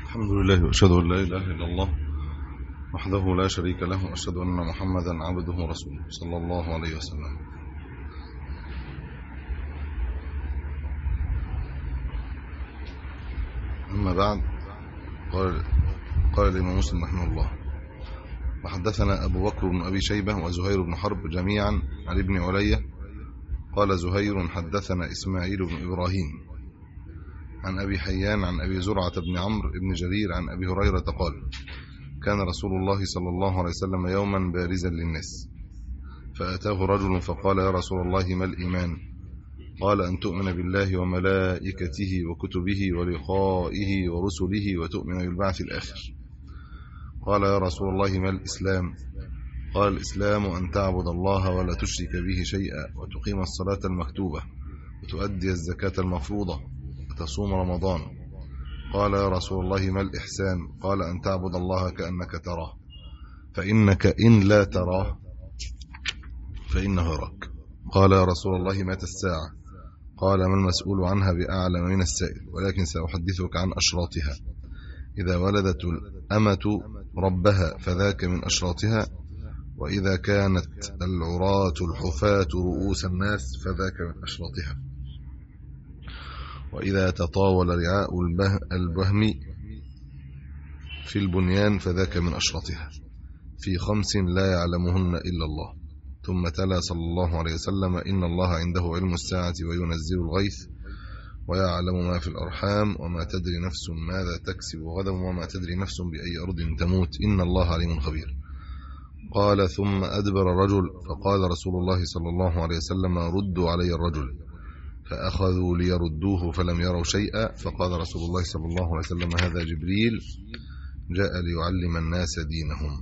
الحمد لله وأشهد أن لا إله إلا الله وحده لا شريك له وأشهد أن محمدا عبده ورسوله صلى الله عليه وسلم أما بعد قال قال الإمام مسلم رحمه الله وحدثنا أبو بكر بن أبي شيبة وزهير بن حرب جميعا عن ابن علية قال زهير حدثنا إسماعيل بن إبراهيم عن أبي حيان عن أبي زرعة بن عمرو بن جرير عن أبي هريرة قال كان رسول الله صلى الله عليه وسلم يوما بارزا للناس فأتاه رجل فقال يا رسول الله ما الإيمان قال أن تؤمن بالله وملائكته وكتبه ولقائه ورسله وتؤمن بالبعث الآخر قال يا رسول الله ما الإسلام قال الإسلام أن تعبد الله ولا تشرك به شيئا وتقيم الصلاة المكتوبة وتؤدي الزكاة المفروضة وتصوم رمضان قال يا رسول الله ما الإحسان قال أن تعبد الله كأنك تراه فإنك إن لا تراه فإنه يراك قال يا رسول الله مات الساعة قال ما المسؤول عنها بأعلم من السائل ولكن سأحدثك عن أشراطها إذا ولدت الأمة ربها فذاك من أشراطها وإذا كانت العراة الحفاة رؤوس الناس فذاك من أشراطها وإذا تطاول رعاء البهم في البنيان فذاك من أشرطها في خمس لا يعلمهن إلا الله ثم تلا صلى الله عليه وسلم إن الله عنده علم الساعة وينزل الغيث ويعلم ما في الأرحام وما تدري نفس ماذا تكسب غدا وما تدري نفس بأي أرض تموت إن الله عليم خبير قال ثم أدبر الرجل فقال رسول الله صلى الله عليه وسلم ردوا علي الرجل فأخذوا ليردوه فلم يروا شيئا فقال رسول الله صلى الله عليه وسلم هذا جبريل جاء ليعلم الناس دينهم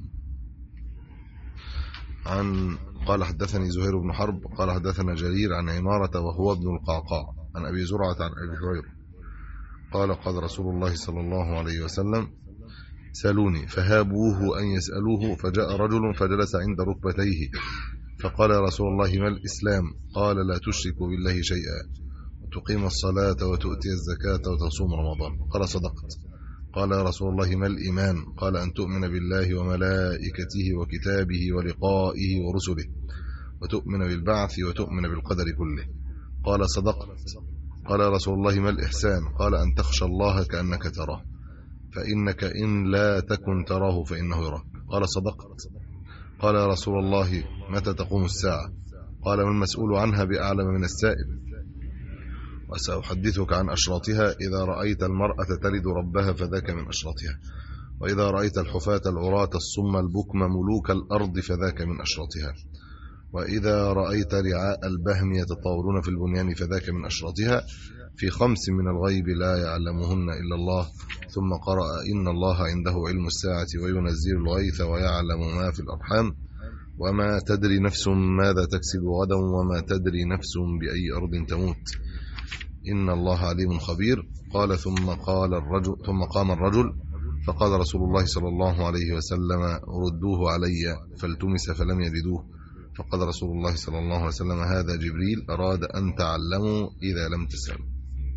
عن قال حدثني زهير بن حرب قال حدثنا جرير عن عمارة وهو ابن القعقاع عن أبي زرعة عن أبي هريرة قال قال رسول الله صلى الله عليه وسلم سألوني فهابوه أن يسألوه فجاء رجل فجلس عند ركبتيه فقال يا رسول الله ما الإسلام قال لا تشرك بالله شيئا وتقيم الصلاة وتؤتي الزكاة وتصوم رمضان قال صدقت قال يا رسول الله ما الإيمان قال أن تؤمن بالله وملائكته وكتابه ولقائه ورسله وتؤمن بالبعث وتؤمن بالقدر كله قال صدقت قال يا رسول الله ما الإحسان قال أن تخشى الله كأنك تراه فإنك إن لا تكن تراه فإنه يراك قال صدقت قال يا رسول الله متى تقوم الساعة قال من المسؤول عنها بأعلم من السائل وسأحدثك عن أشراطها إذا رأيت المرأة تلد ربها فذاك من أشراطها وإذا رأيت الحفاة العراة الصم البكم ملوك الأرض فذاك من أشراطها وإذا رأيت رعاء البهم يتطاولون في البنيان فذاك من أشراطها في خمس من الغيب لا يعلمهن إلا الله ثم قرأ إن الله عنده علم الساعة وينزل الغيث ويعلم ما في الأرحام وما تدري نفس ماذا تكسب غدا وما تدري نفس بأي أرض تموت إن الله عليم خبير قال ثم قال الرجل ثم قام الرجل فقال رسول الله صلى الله عليه وسلم ردوه علي فالتمس فلم يجدوه فقال رسول الله صلى الله عليه وسلم هذا جبريل أراد أن تعلموا إذا لم تسألوا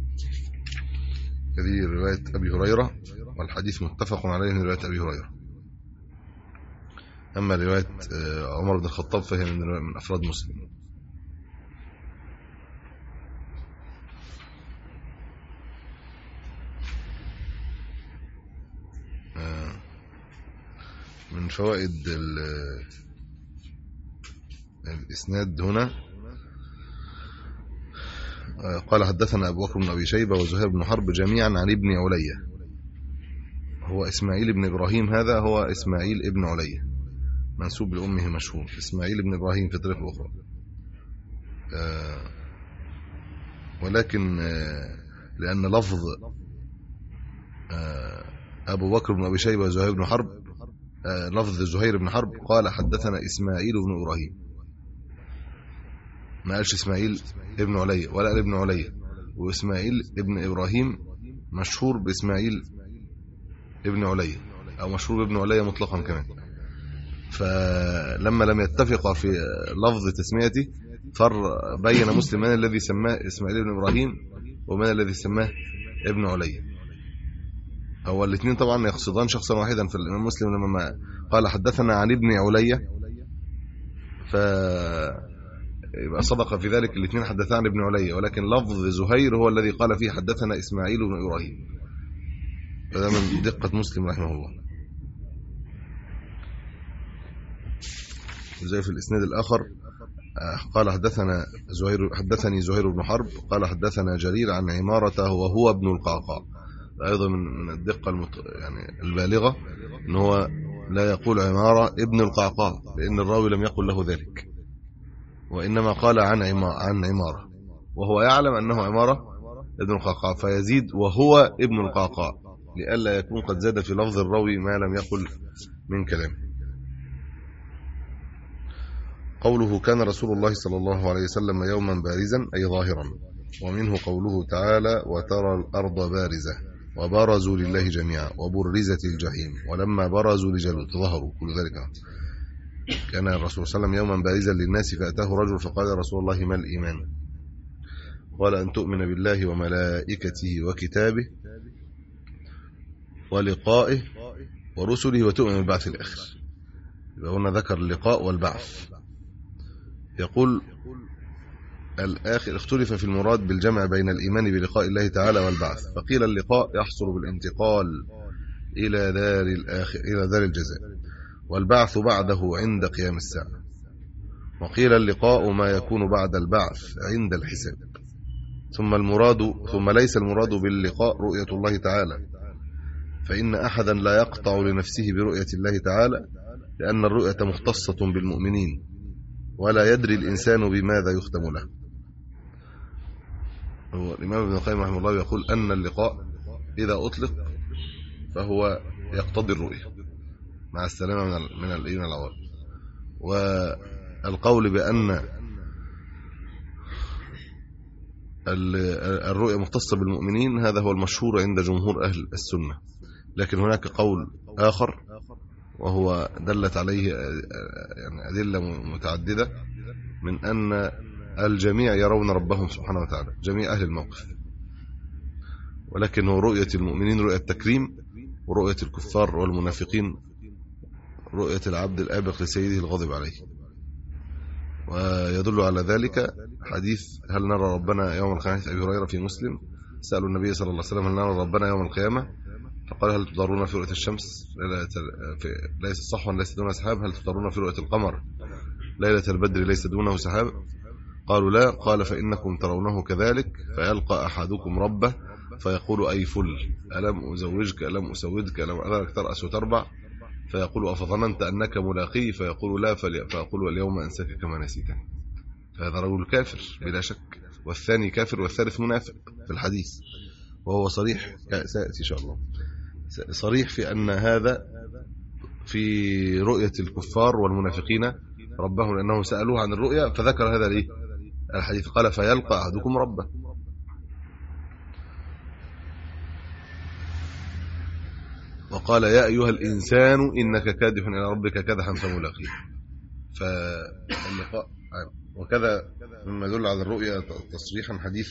هذه رواية أبي هريرة والحديث متفق عليه من رواية أبي هريرة أما رواية عمر بن الخطاب فهي من أفراد مسلم من فوائد الإسناد هنا قال حدثنا أبو بكر بن أبي شيبة وزهير بن حرب جميعا عن ابن علية هو إسماعيل بن إبراهيم هذا هو إسماعيل ابن علية منسوب لأمه مشهور إسماعيل بن إبراهيم في طريق أخرى ولكن لأن لفظ أبو بكر بن أبي شيبة وزهير بن حرب لفظ زهير بن حرب قال حدثنا إسماعيل بن إبراهيم ما قالش إسماعيل ابن علي ولا قال ابن علي وإسماعيل ابن إبراهيم مشهور بإسماعيل ابن علي أو مشهور بابن علي مطلقا كمان فلما لم يتفق في لفظ تسميته فر بين مسلم من الذي سماه إسماعيل بن إبراهيم ومن الذي سماه ابن علي هو الاثنين طبعا يقصدان شخصا واحدا في الإمام مسلم لما قال حدثنا عن ابن علية ف يبقى صدق في ذلك الاثنين حدثان عن ابن علية ولكن لفظ زهير هو الذي قال فيه حدثنا إسماعيل بن إبراهيم فده من دقة مسلم رحمه الله زي في الإسناد الآخر قال حدثنا زهير حدثني زهير بن حرب قال حدثنا جرير عن عمارته وهو ابن القعقاع ايضا من الدقه المت... يعني البالغه ان هو لا يقول عماره ابن القعقاع لان الراوي لم يقل له ذلك وانما قال عن عمارة عن عماره وهو يعلم انه عماره ابن القعقاع فيزيد وهو ابن القعقاع لئلا يكون قد زاد في لفظ الراوي ما لم يقل من كلامه قوله كان رسول الله صلى الله عليه وسلم يوما بارزا أي ظاهرا ومنه قوله تعالى وترى الأرض بارزة وبرزوا لله جميعا وبرزت الجحيم ولما برزوا لجلوت ظهروا كل ذلك كان الرسول صلى الله عليه وسلم يوما بارزا للناس فأتاه رجل فقال يا رسول الله ما الإيمان قال أن تؤمن بالله وملائكته وكتابه ولقائه ورسله وتؤمن بالبعث الآخر يبقى هنا ذكر اللقاء والبعث يقول الآخر اختلف في المراد بالجمع بين الإيمان بلقاء الله تعالى والبعث فقيل اللقاء يحصل بالانتقال إلى دار الآخر إلى دار الجزاء والبعث بعده عند قيام الساعة وقيل اللقاء ما يكون بعد البعث عند الحساب ثم المراد ثم ليس المراد باللقاء رؤية الله تعالى فإن أحدا لا يقطع لنفسه برؤية الله تعالى لأن الرؤية مختصة بالمؤمنين ولا يدري الإنسان بماذا يختم له هو الإمام ابن القيم رحمه الله يقول أن اللقاء إذا أطلق فهو يقتضي الرؤية مع السلامة من من من العوار والقول بأن الرؤية مختصة بالمؤمنين هذا هو المشهور عند جمهور أهل السنة لكن هناك قول آخر وهو دلت عليه يعني أدلة متعددة من أن الجميع يرون ربهم سبحانه وتعالى جميع أهل الموقف ولكن هو رؤية المؤمنين رؤية تكريم ورؤية الكفار والمنافقين رؤية العبد الآبق لسيده الغاضب عليه ويدل على ذلك حديث هل نرى ربنا يوم القيامة أبي هريرة في مسلم سألوا النبي صلى الله عليه وسلم هل نرى ربنا يوم القيامة فقال هل تضرون في رؤية الشمس ليس صحوا ليس دون سحاب هل تضرون في رؤية القمر ليلة البدر ليس دونه سحاب قالوا لا قال فإنكم ترونه كذلك فيلقى أحدكم ربه فيقول أي فل ألم أزوجك ألم أسودك ألم أذرك ترأس وتربع فيقول أفظننت أنك ملاقي فيقول لا فيقول اليوم أنساك كما نسيتني فهذا رجل كافر بلا شك والثاني كافر والثالث منافق في الحديث وهو صريح سيأتي إن شاء الله صريح في أن هذا في رؤية الكفار والمنافقين ربهم لأنهم سألوه عن الرؤيا فذكر هذا ليه الحديث قال فيلقى أحدكم ربه وقال يا أيها الإنسان إنك كادح إلى ربك كدحا فملاقيه فاللقاء وكذا مما يدل على الرؤيا تصريحا حديث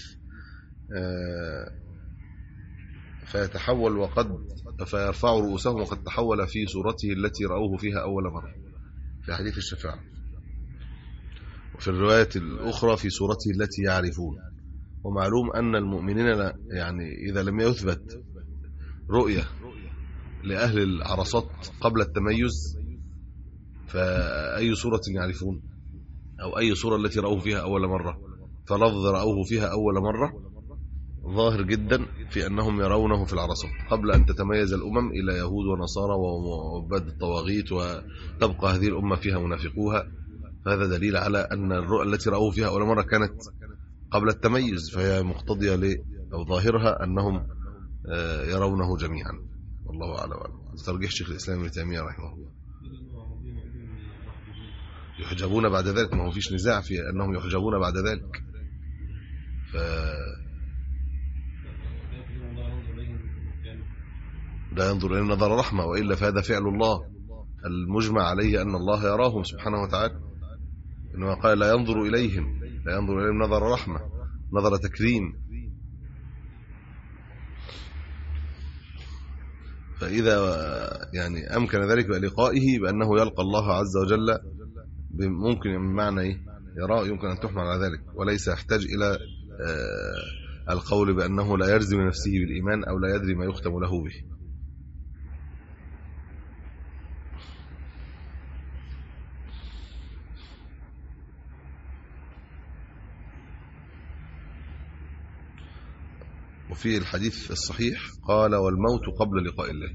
فيتحول وقد فيرفع رؤوسهم وقد تحول في صورته التي رأوه فيها أول مرة في حديث الشفاعة وفي الرواية الأخرى في صورته التي يعرفون ومعلوم أن المؤمنين يعني إذا لم يثبت رؤية لأهل العرصات قبل التميز فأي صورة يعرفون أو أي صورة التي رأوه فيها أول مرة فلفظ رأوه فيها أول مرة ظاهر جدا في أنهم يرونه في العرصات قبل أن تتميز الأمم إلى يهود ونصارى وعباد الطواغيت وتبقى هذه الأمة فيها منافقوها هذا دليل على أن الرؤى التي رأوه فيها أول مرة كانت قبل التميز فهي مقتضية ل أو ظاهرها أنهم يرونه جميعا والله أعلم ترجيح شيخ الإسلام ابن تيمية رحمه الله يحجبون بعد ذلك ما هو فيش نزاع في أنهم يحجبون بعد ذلك ف لا ينظر إلى نظر رحمة وإلا فهذا فعل الله المجمع عليه أن الله يراهم سبحانه وتعالى إنما قال لا ينظر إليهم لا ينظر إليهم نظر رحمة نظر تكريم فإذا يعني أمكن ذلك بلقائه بأنه يلقى الله عز وجل ممكن بمعنى إيه يراه يمكن أن تحمل على ذلك وليس يحتاج إلى آه، القول بأنه لا يلزم نفسه بالإيمان أو لا يدري ما يختم له به وفي الحديث الصحيح قال والموت قبل لقاء الله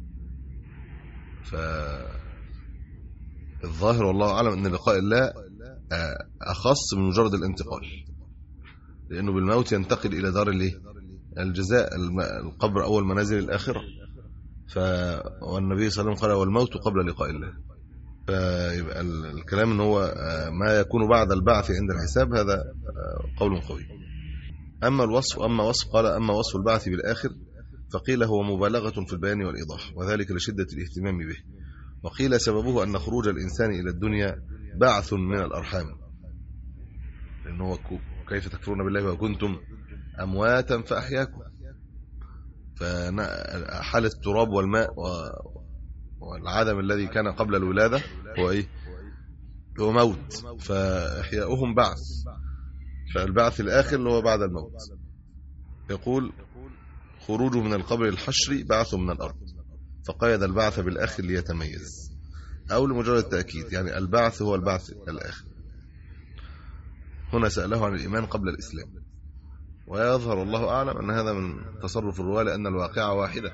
فالظاهر والله أعلم أن لقاء الله آه، أخص من مجرد الانتقال لأنه بالموت ينتقل إلى دار الايه الجزاء القبر أول منازل الآخرة ف والنبي صلى الله عليه وسلم قال والموت قبل لقاء الله فيبقى الكلام ان هو آه، ما يكون بعد البعث عند الحساب هذا آه، قول قوي أما الوصف أما وصف قال أما وصف البعث بالآخر فقيل هو مبالغة في البيان والإيضاح وذلك لشدة الاهتمام به وقيل سببه أن خروج الإنسان إلى الدنيا بعث من الأرحام لأنه كيف تكفرون بالله وكنتم أمواتا فأحياكم فحال التراب والماء والعدم الذي كان قبل الولادة هو إيه هو موت فإحياؤهم بعث فالبعث الآخر اللي هو بعد الموت يقول خروجه من القبر الحشري بعث من الأرض فقيد البعث بالآخر ليتميز أو لمجرد التأكيد يعني البعث هو البعث الآخر هنا سأله عن الإيمان قبل الإسلام ويظهر الله أعلم أن هذا من تصرف الرواة لأن الواقعة واحدة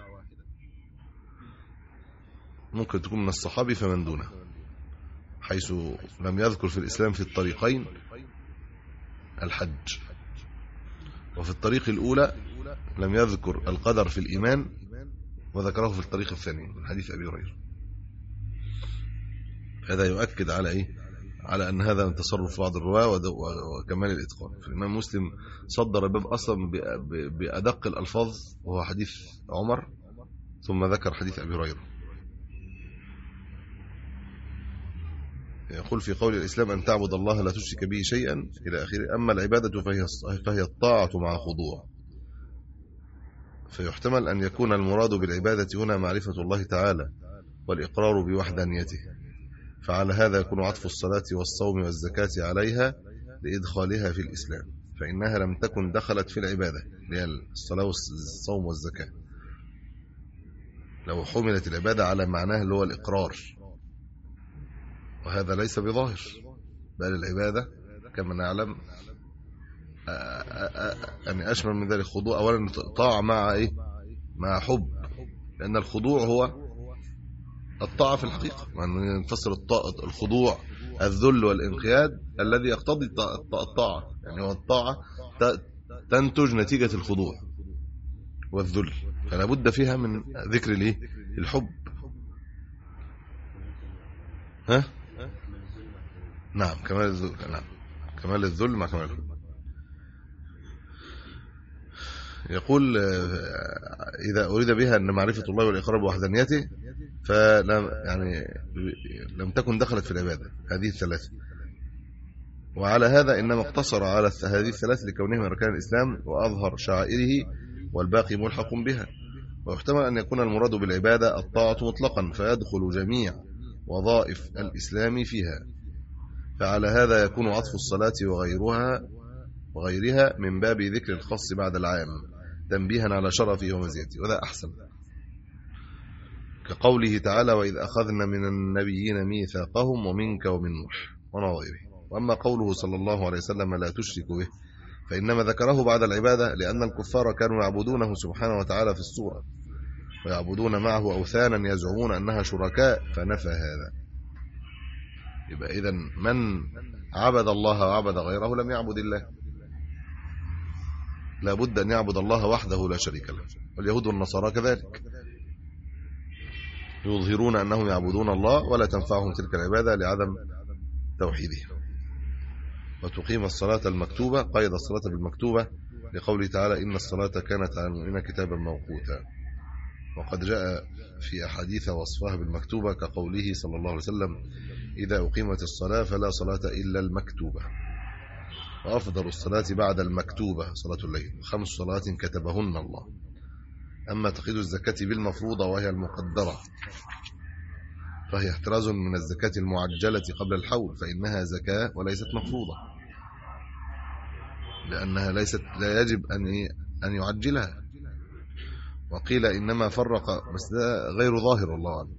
ممكن تكون من الصحابي فمن دونه حيث لم يذكر في الإسلام في الطريقين الحج وفي الطريق الأولى لم يذكر القدر في الإيمان وذكره في الطريق الثاني من حديث أبي هريرة هذا يؤكد على إيه على أن هذا من تصرف بعض الرواة وكمال الإتقان فالإمام مسلم صدر الباب أصلا بأدق الألفاظ وهو حديث عمر ثم ذكر حديث أبي هريرة يقول في قول الإسلام أن تعبد الله لا تشرك به شيئا إلى آخره أما العبادة فهي, فهي الطاعة مع خضوع فيحتمل أن يكون المراد بالعبادة هنا معرفة الله تعالى والإقرار بوحدانيته فعلى هذا يكون عطف الصلاة والصوم والزكاة عليها لإدخالها في الإسلام فإنها لم تكن دخلت في العبادة هي الصلاة والصوم والزكاة لو حملت العبادة على معناه اللي هو الإقرار وهذا ليس بظاهر بل العبادة كما نعلم يعني أشمل من ذلك خضوع أولا طاعة مع إيه مع حب لأن الخضوع هو الطاعة في الحقيقة يعني نفسر الخضوع الذل والانقياد الذي يقتضي الطاعة يعني هو الطاعة تنتج نتيجة الخضوع والذل فلا بد فيها من ذكر الايه الحب ها نعم كمال الذل نعم كمال الذل مع كمال الحب يقول آه، إذا أريد بها أن معرفة الله والإقرار بوحدانيته فلم يعني لم تكن دخلت في العبادة هذه الثلاثة وعلى هذا إنما اقتصر على هذه الثلاثة لكونه من أركان الإسلام وأظهر شعائره والباقي ملحق بها ويحتمل أن يكون المراد بالعبادة الطاعة مطلقا فيدخل جميع وظائف الإسلام فيها فعلى هذا يكون عطف الصلاة وغيرها وغيرها من باب ذكر الخاص بعد العام تنبيها على شرفه ومزيته وذا أحسن كقوله تعالى وإذ أخذنا من النبيين ميثاقهم ومنك ومن نوح ونظيره وأما قوله صلى الله عليه وسلم لا تشرك به فإنما ذكره بعد العبادة لأن الكفار كانوا يعبدونه سبحانه وتعالى في الصورة ويعبدون معه أوثانا يزعمون أنها شركاء فنفى هذا يبقى إذا من عبد الله وعبد غيره لم يعبد الله لابد أن يعبد الله وحده لا شريك له واليهود والنصارى كذلك يظهرون أنهم يعبدون الله ولا تنفعهم تلك العبادة لعدم توحيده وتقيم الصلاة المكتوبة قيد الصلاة بالمكتوبة لقوله تعالى إن الصلاة كانت على المؤمنين كتابا موقوتا وقد جاء في أحاديث وصفها بالمكتوبة كقوله صلى الله عليه وسلم إذا أقيمت الصلاة فلا صلاة إلا المكتوبة وأفضل الصلاة بعد المكتوبة صلاة الليل خمس صلاة كتبهن الله أما تقييد الزكاة بالمفروضة وهي المقدرة فهي احتراز من الزكاة المعجلة قبل الحول فإنها زكاة وليست مفروضة لأنها ليست لا يجب أن أن يعجلها وقيل إنما فرق بس ده غير ظاهر والله أعلم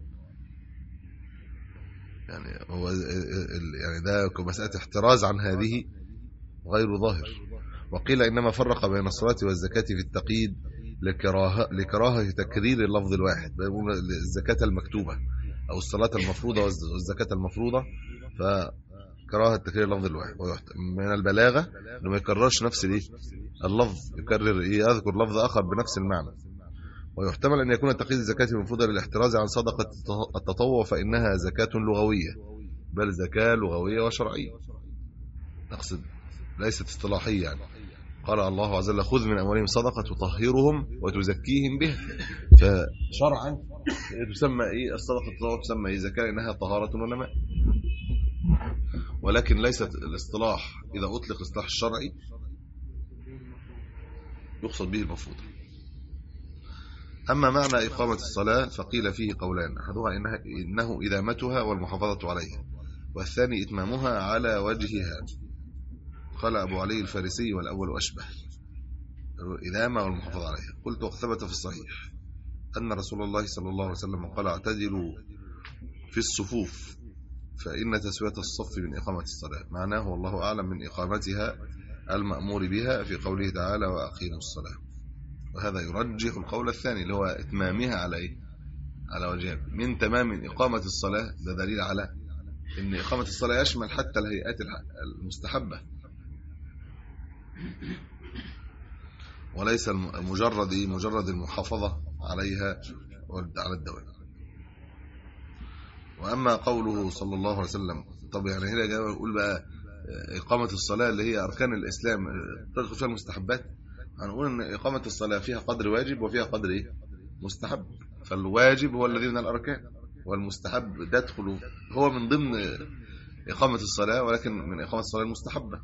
يعني هو يعني ده مسألة احتراز عن هذه غير ظاهر وقيل إنما فرق بين الصلاة والزكاة في التقييد لكراهة, لكراهة تكرير اللفظ الواحد الزكاة المكتوبة أو الصلاة المفروضة والزكاة المفروضة فكراهة تكرير اللفظ الواحد من البلاغة انه ما يكررش نفس الايه اللفظ يكرر إيه؟ يذكر لفظ آخر بنفس المعنى ويحتمل أن يكون تقييد الزكاة المفروضة للاحتراز عن صدقة التطوع فإنها زكاة لغوية بل زكاة لغوية وشرعية نقصد ليست اصطلاحية يعني قال الله عز وجل خذ من أموالهم صدقة تطهرهم وتزكيهم بها فشرعا تسمى إيه الصدقة التطوع تسمى إيه زكاة إنها طهارة ونماء ولكن ليست الاصطلاح إذا أطلق الاصطلاح الشرعي يقصد به المفروض أما معنى إقامة الصلاة فقيل فيه قولان أحدها إنها إنه إدامتها والمحافظة عليها والثاني إتمامها على وجهها قال أبو علي الفارسي والأول أشبه الإدامة والمحافظة عليها قلت وثبت في الصحيح أن رسول الله صلى الله عليه وسلم قال اعتدلوا في الصفوف فإن تسوية الصف من إقامة الصلاة معناه والله أعلم من إقامتها المأمور بها في قوله تعالى وأقيموا الصلاة وهذا يرجح القول الثاني اللي هو إتمامها على إيه؟ على وجهه من تمام إقامة الصلاة ده دليل على إن إقامة الصلاة يشمل حتى الهيئات المستحبة وليس مجرد مجرد المحافظة عليها على الدوام وأما قوله صلى الله عليه وسلم طب يعني هنا جاي يقول بقى إقامة الصلاة اللي هي أركان الإسلام تدخل فيها المستحبات هنقول ان اقامه الصلاه فيها قدر واجب وفيها قدر ايه مستحب فالواجب هو الذي من الاركان والمستحب تدخل هو من ضمن اقامه الصلاه ولكن من اقامه الصلاه المستحبه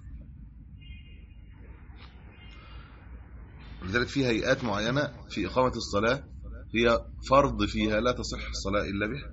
ولذلك في هيئات معينه في اقامه الصلاه هي فرض فيها لا تصح الصلاه الا بها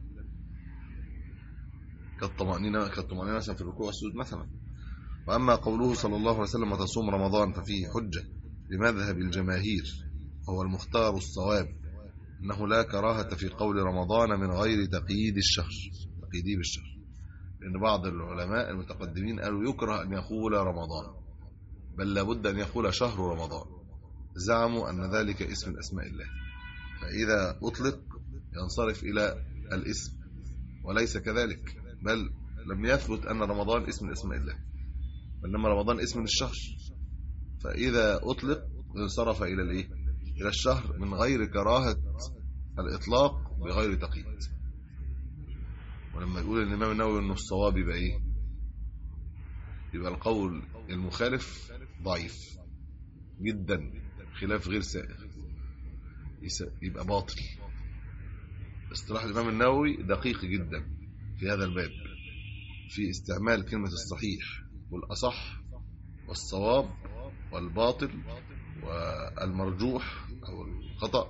كالطمانينه كالطمانينه مثلا في الركوع والسجود مثلا واما قوله صلى الله عليه وسلم تصوم رمضان ففيه حجه بمذهب الجماهير هو المختار الصواب أنه لا كراهة في قول رمضان من غير تقييد الشهر تقييده بالشهر لأن بعض العلماء المتقدمين قالوا يكره أن يقول رمضان بل لابد أن يقول شهر رمضان زعموا أن ذلك اسم من أسماء الله فإذا أطلق ينصرف إلى الاسم وليس كذلك بل لم يثبت أن رمضان اسم من أسماء الله بينما رمضان اسم من الشهر فإذا أطلق انصرف إلى الإيه؟ إلى الشهر من غير كراهة الإطلاق بغير تقييد ولما يقول الإمام النووي أنه الصواب يبقى إيه يبقى القول المخالف ضعيف جدا خلاف غير سائغ يبقى باطل اصطلاح الإمام النووي دقيق جدا في هذا الباب في استعمال كلمة الصحيح والأصح والصواب والباطل والمرجوح أو الخطأ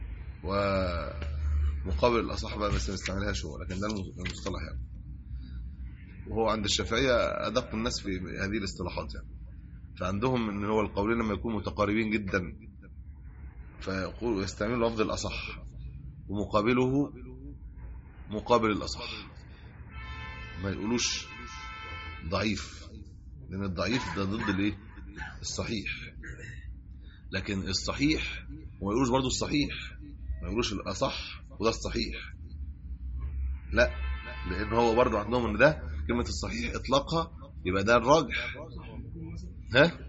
ومقابل الأصح بقى بس ما استعملهاش هو لكن ده المصطلح يعني وهو عند الشافعية أدق الناس في هذه الاصطلاحات يعني فعندهم ان هو القولين لما يكونوا متقاربين جدا فيقول يستعملوا لفظ الأصح ومقابله مقابل الأصح ما يقولوش ضعيف لأن الضعيف ده ضد الايه الصحيح لكن الصحيح وما يقولوش برضو الصحيح ما يقولوش الأصح وده الصحيح لا لأن هو برضو عندهم ان ده كلمة الصحيح اطلاقها يبقى ده الراجح ها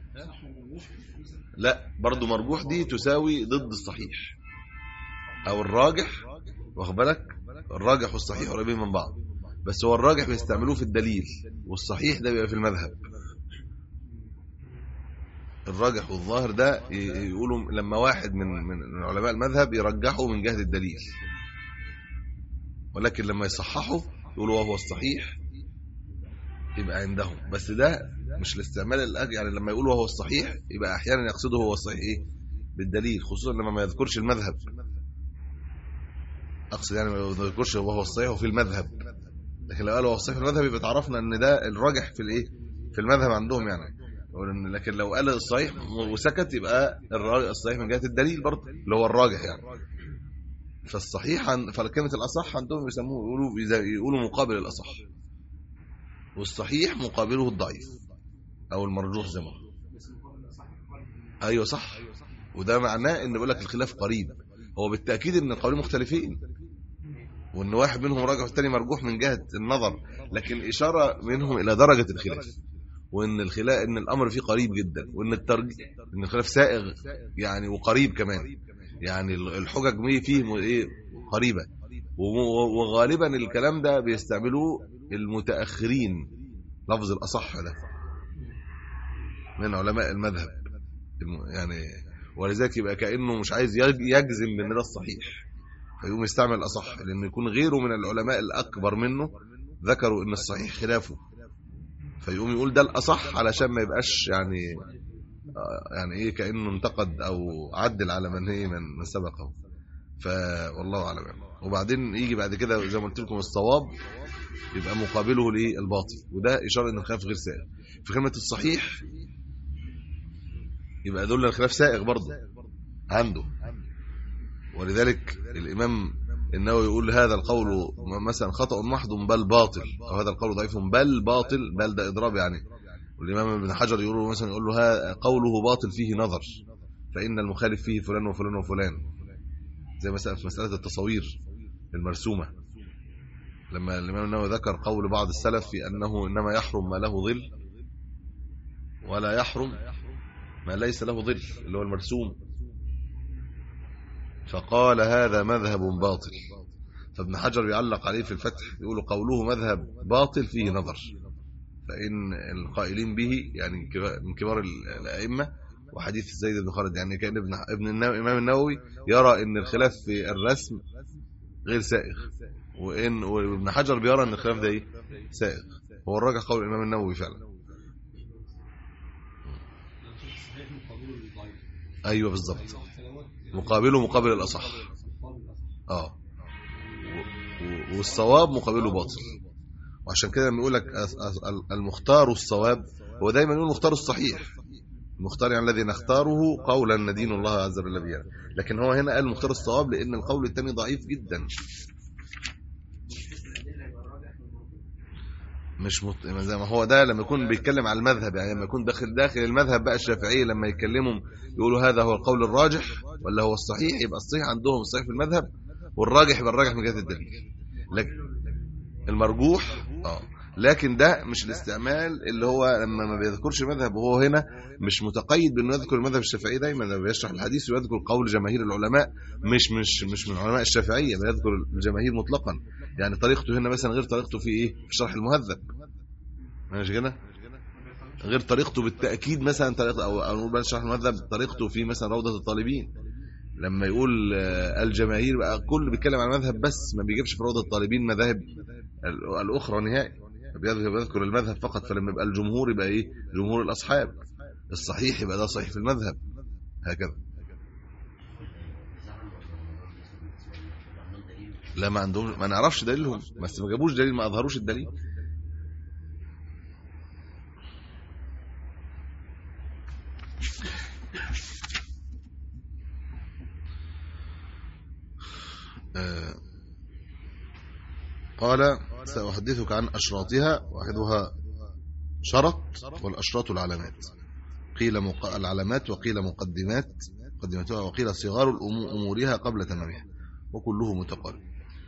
لا برضو مرجوح دي تساوي ضد الصحيح او الراجح واخد بالك الراجح والصحيح قريبين من بعض بس هو الراجح بيستعملوه في الدليل والصحيح ده بيبقى في المذهب الراجح والظاهر ده يقولوا لما واحد من من علماء المذهب يرجحه من جهة الدليل ولكن لما يصححه يقولوا وهو الصحيح يبقى عندهم بس ده مش الاستعمال الأج يعني لما يقولوا وهو الصحيح يبقى احيانا يقصده هو الصحيح ايه بالدليل خصوصا لما ما يذكرش المذهب اقصد يعني ما يذكرش وهو الصحيح وفي المذهب لكن لو قال هو الصحيح في المذهب يبقى تعرفنا ان ده الراجح في الايه في المذهب عندهم يعني لكن لو قال الصحيح وسكت يبقى الصحيح من جهه الدليل برضه اللي هو الراجح يعني فالصحيح عن فكلمه الاصح عندهم يسموه يقولوا يقولوا مقابل الاصح والصحيح مقابله الضعيف او المرجوح زي ما ايوه صح وده معناه ان بيقول لك الخلاف قريب هو بالتاكيد ان القولين مختلفين وان واحد منهم راجح والثاني مرجوح من جهه النظر لكن اشاره منهم الى درجه الخلاف وان الخلاف ان الامر فيه قريب جدا وان الترجيح ان الخلاف سائغ يعني وقريب كمان يعني الحجج فيه ايه قريبه وغالبا الكلام ده بيستعملوه المتاخرين لفظ الاصح ده من علماء المذهب يعني ولذلك يبقى كانه مش عايز يجزم بان ده الصحيح فيقوم يستعمل الاصح لان يكون غيره من العلماء الاكبر منه ذكروا ان الصحيح خلافه فيقوم يقول ده الاصح علشان ما يبقاش يعني يعني ايه كانه انتقد او عدل على من هي من, من سبقه فوالله اعلم وبعدين يجي بعد كده زي ما قلت لكم الصواب يبقى مقابله ليه الباطل وده اشاره ان الخلاف غير سائغ في كلمه الصحيح يبقى دول الخلاف سائغ برضه عنده ولذلك الامام انه يقول هذا القول مثلا خطا محض بل باطل او هذا القول ضعيف بل باطل بل ده اضراب يعني والامام ابن حجر يقول له مثلا يقول له قوله باطل فيه نظر فان المخالف فيه فلان وفلان وفلان زي مثلا في مساله التصاوير المرسومه لما الامام النووي ذكر قول بعض السلف في انه انما يحرم ما له ظل ولا يحرم ما ليس له ظل اللي هو المرسوم فقال هذا مذهب باطل فابن حجر يعلق عليه في الفتح يقول قوله مذهب باطل فيه نظر فإن القائلين به يعني من كبار الأئمة وحديث زيد بن خالد يعني كان ابن ابن الإمام النووي يرى ان الخلاف في الرسم غير سائغ وان وابن حجر بيرى ان الخلاف ده ايه سائغ هو الراجح قول الإمام النووي فعلا ايوه بالظبط مقابله مقابل الاصح اه والصواب مقابله باطل وعشان كده لما يقول لك المختار الصواب هو دايما يقول المختار الصحيح المختار يعني الذي نختاره قولا ندين الله عز وجل به لكن هو هنا قال المختار الصواب لان القول الثاني ضعيف جدا مش مط... زي ما هو ده لما يكون بيتكلم على المذهب يعني لما يكون داخل داخل المذهب بقى الشافعيه لما يتكلموا يقولوا هذا هو القول الراجح ولا هو الصحيح يبقى الصحيح عندهم الصحيح في المذهب والراجح يبقى الراجح من جهه الدليل لكن المرجوح اه لكن ده مش الاستعمال اللي هو لما ما بيذكرش مذهب وهو هنا مش متقيد بانه يذكر المذهب الشافعي دايما لما بيشرح الحديث ويذكر قول جماهير العلماء مش مش مش من علماء الشافعيه بيذكر الجماهير مطلقا يعني طريقته هنا مثلا غير طريقته في ايه في شرح المهذب ماشي كده غير طريقته بالتاكيد مثلا طريقته او او نقول شرح المهذب طريقته في مثلا روضه الطالبين لما يقول الجماهير بقى كل بيتكلم عن مذهب بس ما بيجيبش في روضه الطالبين مذاهب الاخرى نهائي بيذكر المذهب فقط فلما يبقى الجمهور يبقى ايه جمهور الاصحاب الصحيح يبقى ده صحيح في المذهب هكذا لا ما عندهم ما نعرفش دليلهم بس ما جابوش دليل ما اظهروش الدليل آه قال سأحدثك عن أشراطها واحدها شرط والأشراط العلامات قيل مق... العلامات وقيل مقدمات مقدمتها وقيل صغار أمورها قبل تمامها وكله متقارب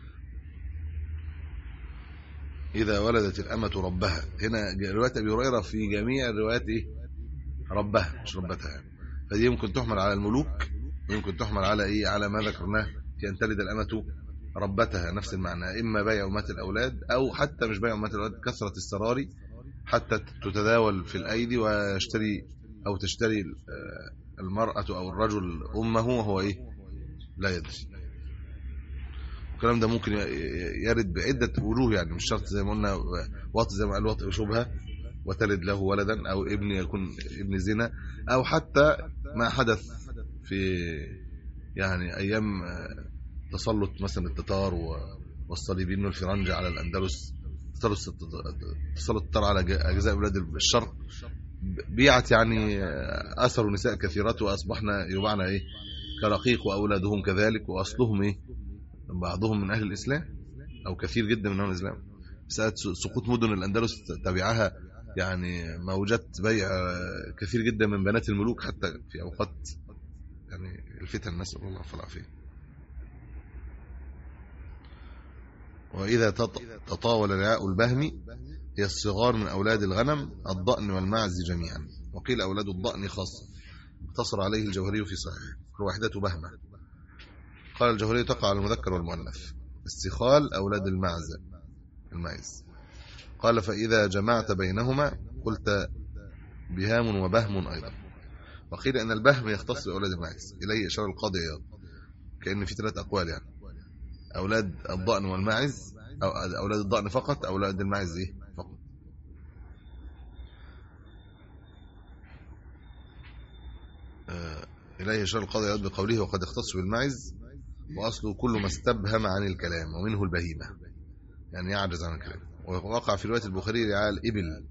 إذا ولدت الأمة ربها هنا رواية أبي هريرة في جميع الروايات إيه؟ ربها مش ربتها يعني فدي يمكن تحمل على الملوك ويمكن تحمل على إيه على ما ذكرناه في أن تلد الأمة ربتها نفس المعنى إما بيع أمات الأولاد أو حتى مش بيع أمات الأولاد كثرة السراري حتى تتداول في الأيدي ويشتري أو تشتري المرأة أو الرجل أمه وهو إيه لا يدري الكلام ده ممكن يرد بعدة وجوه يعني مش شرط زي ما قلنا وطء زي ما قال وطء شبهة وتلد له ولدا أو ابن يكون ابن زنا أو حتى ما حدث في يعني أيام تسلط مثلا التتار والصليبيين والفرنجة على الأندلس تسلط التتار على أجزاء بلاد الشرق بيعت يعني أثروا نساء كثيرات وأصبحنا يبعنا إيه كرقيق وأولادهم كذلك وأصلهم إيه بعضهم من أهل الإسلام أو كثير جدا من أهل الإسلام ساعة سقوط مدن الأندلس تبعها يعني موجات بيع كثير جدا من بنات الملوك حتى في أوقات يعني الفتن نسأل الله العافية وإذا تطاول رعاء البهم هي الصغار من أولاد الغنم الضأن والمعز جميعا وقيل أولاد الضأن خاصة اقتصر عليه الجوهري في صحيح الواحدة بهمة قال الجوهري تقع على المذكر والمؤنث استخال أولاد المعز المعز قال فإذا جمعت بينهما قلت بهام وبهم أيضا وقيل أن البهم يختص بأولاد المعز إليه إشارة القاضي أيضا كأن في ثلاث أقوال يعني أولاد الضأن والمعز أو أولاد الضأن فقط أولاد المعز إيه فقط آه، إليه إشارة القاضي أيضا بقوله وقد يختص بالمعز وأصله كل ما استبهم عن الكلام ومنه البهيمة يعني يعجز عن الكلام ووقع في رواية البخاري رعاء الإبل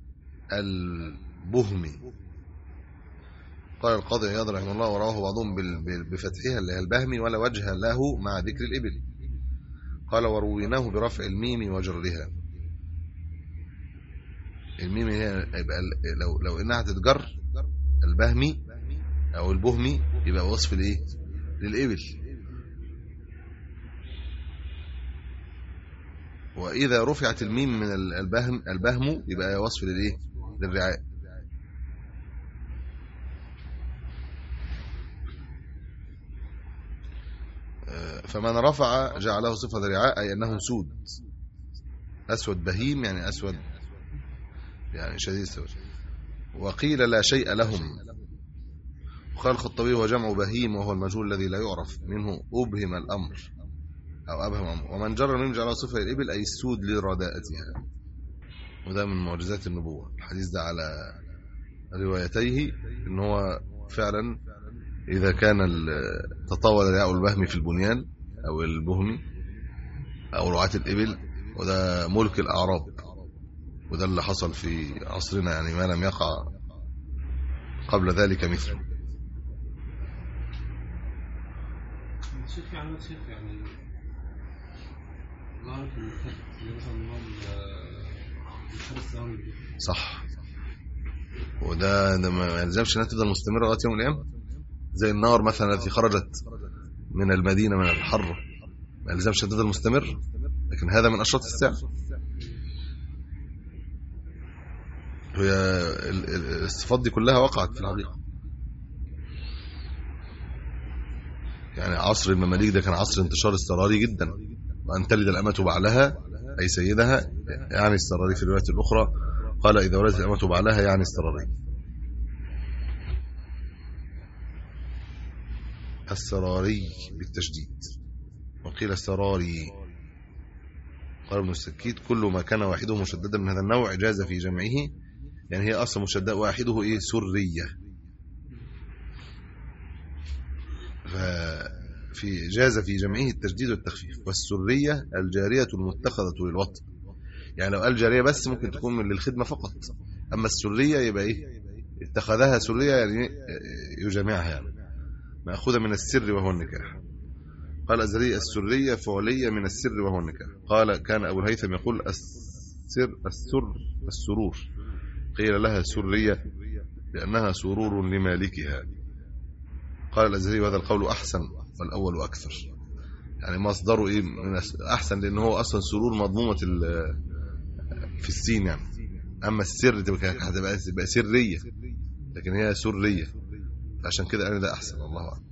البهمي قال القاضي عياض رحمه الله ورواه بعضهم بفتحها اللي هي البهمي ولا وجه له مع ذكر الإبل قال ورويناه برفع الميم وجرها الميم هي يبقى لو لو انها تتجر البهمي او البهمي يبقى وصف الايه للابل واذا رفعت الميم من البهم البهم يبقى وصف للايه للرعاء فمن رفع جعله صفة رعاء أي أنه سود أسود بهيم يعني أسود يعني شديد السود وقيل لا شيء لهم وقال الخطبي هو جمع بهيم وهو المجهول الذي لا يعرف منه أبهم الأمر أو أبهم الأمر ومن جر من جعله صفة الإبل أي السود لرداءتها وده من معجزات النبوة الحديث ده على روايتيه ان هو فعلا إذا كان تطاول رياء البهم في البنيان أو البهمي أو رعاة الإبل وده ملك الأعراب وده اللي حصل في عصرنا يعني ما لم يقع قبل ذلك مثله شيخ يعني شيخ يعني صح وده ده ما يلزمش انها تفضل مستمره لغايه يوم القيامه زي النار مثلا التي خرجت من المدينة من الحر ما يلزمش تفضل مستمر لكن هذا من أشراط الساعة هي الصفات دي كلها وقعت في الحقيقة يعني عصر المماليك ده كان عصر انتشار استراري جدا وأن تلد الأمة بعلها أي سيدها يعني استراري في الرواية الأخرى قال إذا ولدت الأمة بعلها يعني استراري السراري بالتشديد وقيل السراري قال ابن السكيت كل ما كان واحده مشددا من هذا النوع جاز في جمعه يعني هي أصلا مشدد واحده إيه سرية ففي جاز في جمعه التشديد والتخفيف والسرية الجارية المتخذة للوطن يعني لو قال جارية بس ممكن تكون من للخدمة فقط أما السرية يبقى إيه اتخذها سرية يعني يجمعها يعني مأخوذة من السر وهو النكاح قال أزري السرية فعلية من السر وهو النكاح قال كان أبو الهيثم يقول السر السر السرور قيل لها سرية لأنها سرور لمالكها قال الأزري وهذا القول أحسن والأول أكثر يعني مصدره إيه من أحسن لأنه هو أصلا سرور مضمومة في السين يعني أما السر هتبقى سرية لكن هي سرية عشان كده انا ده احسن الله اعلم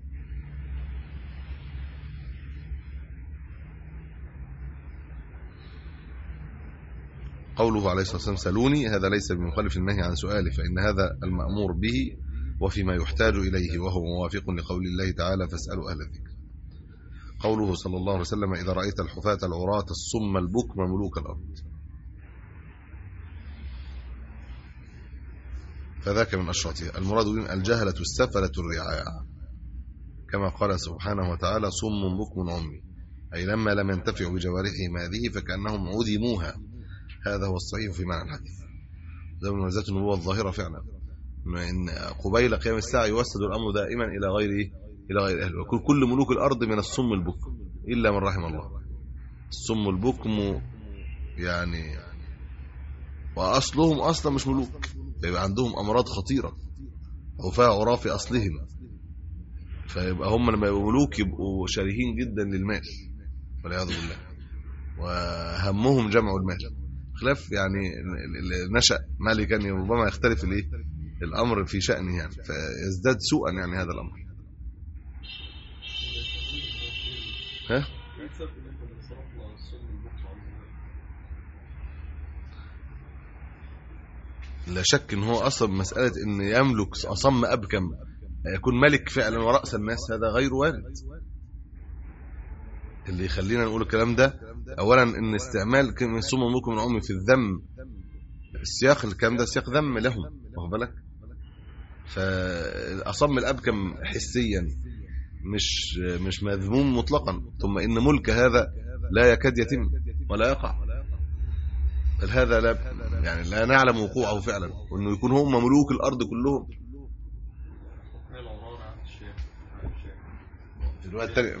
قوله عليه الصلاه والسلام سلوني هذا ليس بمخالف النهي عن سؤاله فان هذا المامور به وفيما يحتاج اليه وهو موافق لقول الله تعالى فاسالوا اهل الذكر قوله صلى الله عليه وسلم اذا رايت الحفاة العراة الصم البكم ملوك الارض فذاك من أشراطها المراد بهم الجهلة السفلة الرعاع كما قال سبحانه وتعالى صم بكم عمي أي لما لم ينتفعوا بجوارحهم هذه فكأنهم عدموها هذا هو الصحيح في معنى الحديث ده من مميزات النبوة الظاهرة فعلا ما إن قبيل قيام الساعة يوسد الأمر دائما إلى غير إيه؟ إلى غير أهله وكل كل ملوك الأرض من الصم البكم إلا من رحم الله الصم البكم يعني وأصلهم أصلا مش ملوك يبقى عندهم أمراض خطيرة وفاء عراة في أصلهم فيبقى هم لما يبقوا ملوك يبقوا شريهين جدا للمال والعياذ بالله وهمهم جمع المال خلاف يعني اللي نشأ مالكا ربما يختلف الايه الامر في شأنه يعني فيزداد سوءا يعني هذا الامر ها لا شك ان هو اصلا مساله ان يملك اصم ابكم يكون ملك فعلا ورأس الناس هذا غير وارد اللي يخلينا نقول الكلام ده اولا ان استعمال كلمه صم ملكم من امي في الذم السياق الكلام ده سياق ذم لهم واخد بالك فاصم الابكم حسيا مش مش مذموم مطلقا ثم ان ملك هذا لا يكاد يتم ولا يقع بل هذا لا يعني لا نعلم وقوعه فعلا وانه يكون هم ملوك الارض كلهم الروايه الثانيه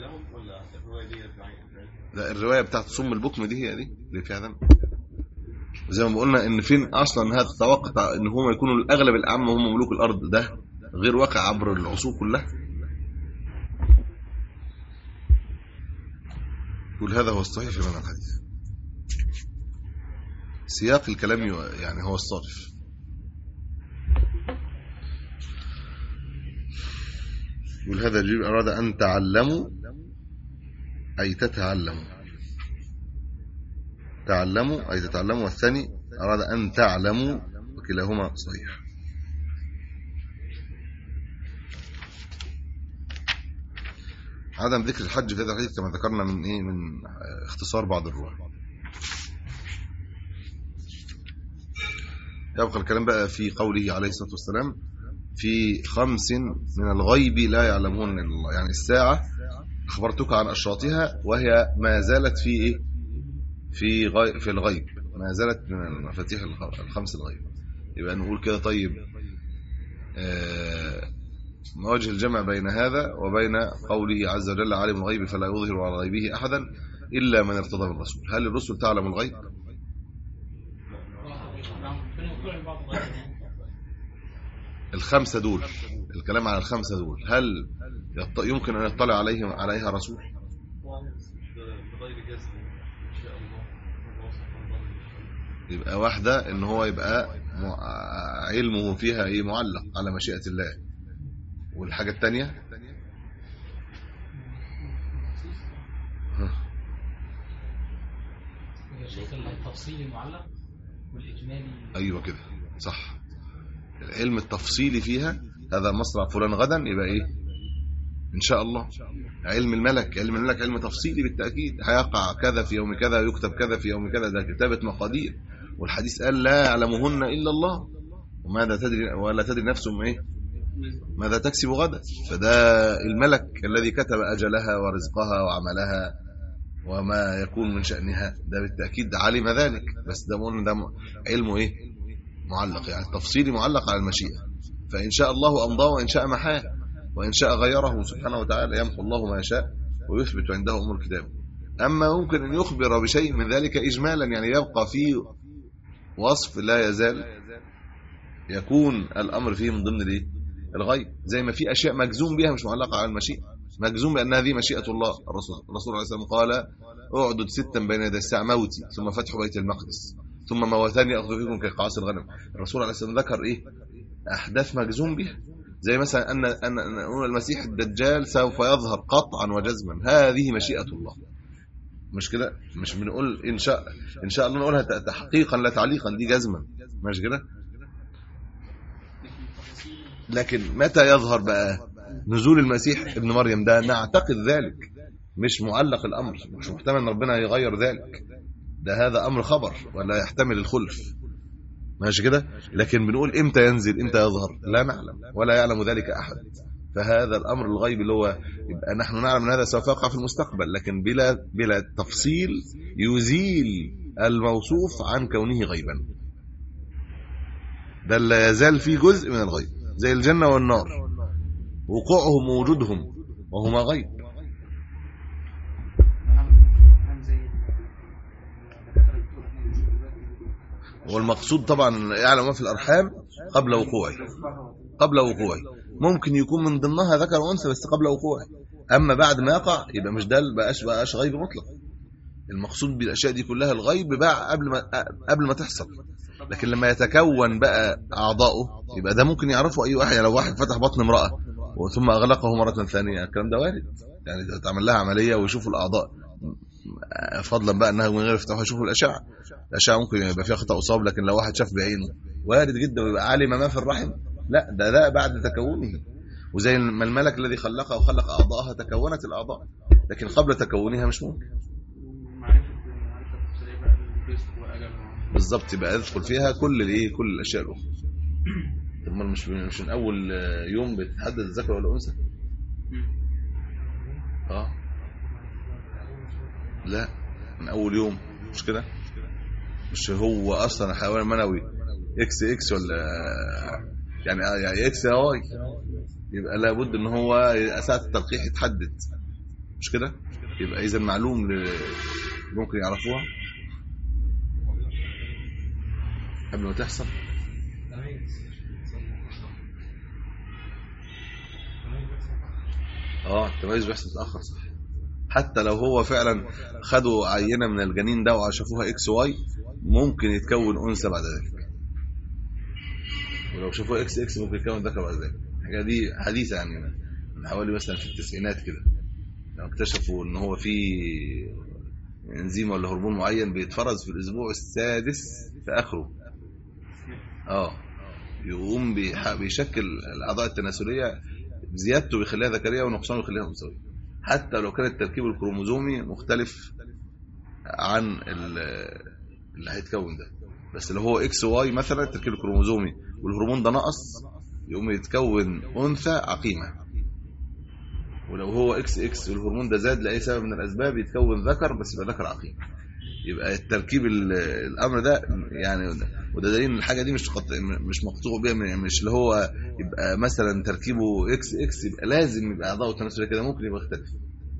لا الروايه بتاعت صم البكم دي هي دي اللي فيها ذنب زي ما قلنا ان فين اصلا هذا التوقع ان هم يكونوا الاغلب العام هم ملوك الارض ده غير واقع عبر العصور كلها يقول هذا هو الصحيح في معنى الحديث سياق الكلام يعني هو الصارف يقول هذا جبريل أراد أن تعلموا أي تتعلموا تعلموا أي تتعلموا والثاني أراد أن تعلموا وكلاهما صحيح عدم ذكر الحج في هذا الحديث كما ذكرنا من ايه من اختصار بعض الرواه يبقى الكلام بقى في قوله عليه الصلاه والسلام في خمس من الغيب لا يعلمون الله يعني الساعه اخبرتك عن اشراطها وهي ما زالت في ايه في غي في الغيب ما زالت من المفاتيح الخمس الغيب يبقى نقول كده طيب آه ما وجه الجمع بين هذا وبين قوله عز وجل عالم الغيب فلا يظهر على غيبه احدا الا من ارتضى من الرسول هل الرسل تعلم الغيب الخمسه دول الكلام عن الخمسه دول هل يمكن ان يطلع عليهم عليها رسول يبقى واحده ان هو يبقى علمه فيها ايه معلق على مشيئه الله والحاجه الثانيه شيخ التفصيلي معلق والاجمالي ايوه كده صح العلم التفصيلي فيها هذا مصرع فلان غدا يبقى ايه ان شاء الله علم الملك علم الملك علم تفصيلي بالتاكيد هيقع كذا في يوم كذا يكتب كذا في يوم كذا ده كتابه مقادير والحديث قال لا يعلمهن الا الله وماذا تدري ولا تدري نفس ايه ماذا تكسب غدا فده الملك الذي كتب اجلها ورزقها وعملها وما يكون من شأنها ده بالتأكيد علم ذلك بس ده قلنا ده علمه ايه معلق يعني التفصيلي معلق على المشيئة فإن شاء الله أمضاه وإن شاء محاه وإن شاء غيره سبحانه وتعالى يمحو الله ما يشاء ويثبت عنده أمور الكتاب أما ممكن أن يخبر بشيء من ذلك إجمالا يعني يبقى فيه وصف لا يزال يكون الأمر فيه من ضمن الايه الغيب زي ما في أشياء مجزوم بها مش معلقة على المشيئة مجزوم بأن هذه مشيئة الله الرسول الرسول عليه السلام قال اعدد ستا بين يدي الساعة موتي ثم فتح بيت المقدس ثم موتان يأخذ فيكم كقعاص الغنم الرسول عليه السلام ذكر إيه أحداث مجزوم بها زي مثلا أن أن أن المسيح الدجال سوف يظهر قطعا وجزما هذه مشيئة الله مش كده مش بنقول إن شاء إن شاء الله نقولها تحقيقا لا تعليقا دي جزما مش كده لكن متى يظهر بقى نزول المسيح ابن مريم ده نعتقد ذلك مش معلق الامر مش محتمل ان ربنا يغير ذلك ده هذا امر خبر ولا يحتمل الخلف ماشي كده لكن بنقول امتى ينزل امتى يظهر لا نعلم ولا يعلم ذلك احد فهذا الامر الغيب اللي هو يبقى نحن نعلم ان هذا سوف يقع في المستقبل لكن بلا بلا تفصيل يزيل الموصوف عن كونه غيبا بل لا يزال فيه جزء من الغيب زي الجنه والنار وقوعهم ووجودهم وهما غيب والمقصود طبعا أن يعلم ما في الارحام قبل وقوعه قبل وقوعه ممكن يكون من ضمنها ذكر وانثى بس قبل وقوعه اما بعد ما يقع يبقى مش ده بقاش بقاش غيب مطلق المقصود بالاشياء دي كلها الغيب بقى قبل ما قبل ما تحصل لكن لما يتكون بقى اعضاؤه يبقى ده ممكن يعرفه اي واحد يعني لو واحد فتح بطن امراه ثم اغلقه مره ثانيه الكلام ده وارد يعني تعمل لها عمليه ويشوفوا الاعضاء فضلا بقى انها من غير افتتاح يشوفوا الاشعه الاشعه ممكن يبقى فيها خطا اصاب لكن لو واحد شاف بعينه وارد جدا ويبقى علم ما في الرحم لا ده ده بعد تكونه وزي ما الملك الذي خلقها وخلق اعضائها تكونت الاعضاء لكن قبل تكونها مش ممكن معرفة معرفة تفصيلية بقى الرزق وأجل بالظبط يبقى يدخل فيها كل الايه كل الاشياء الاخرى طب ما مش مش من اول يوم بتحدد الذكر ولا الانثى اه لا من اول يوم مش كده مش هو اصلا حيوان منوي اكس اكس ولا يعني يعني اكس يا واي يبقى لابد ان هو ساعه التلقيح يتحدد مش كده يبقى اذا معلوم ل... ممكن يعرفوها قبل ما تحصل اه التميز بيحصل متاخر صح حتى لو هو فعلا خدوا عينه من الجنين ده وشافوها اكس واي ممكن يتكون انثى بعد ذلك ولو شافوها اكس اكس ممكن يتكون ذكر بعد ذلك الحاجه دي حديثه يعني من حوالي مثلا في التسعينات كده لو اكتشفوا ان هو في انزيم ولا هرمون معين بيتفرز في الاسبوع السادس في اخره اه يقوم بيح- بيشكل الاعضاء التناسليه زيادته بيخليها ذكريه ونقصانه بيخليها انثويه حتى لو كان التركيب الكروموزومي مختلف عن ال- اللي هيتكون ده بس لو هو اكس واي مثلا التركيب الكروموزومي والهرمون ده نقص يقوم يتكون انثى عقيمه ولو هو اكس اكس والهرمون ده زاد لاي سبب من الاسباب يتكون ذكر بس يبقى ذكر عقيم يبقى التركيب ال- الامر ده يعني وده دليل ان الحاجه دي مش قط... مش مقطوع بيها من- مش اللي هو يبقى مثلا تركيبه اكس اكس يبقى لازم يبقى اعضاء التناسليه كده ممكن يبقى يختلف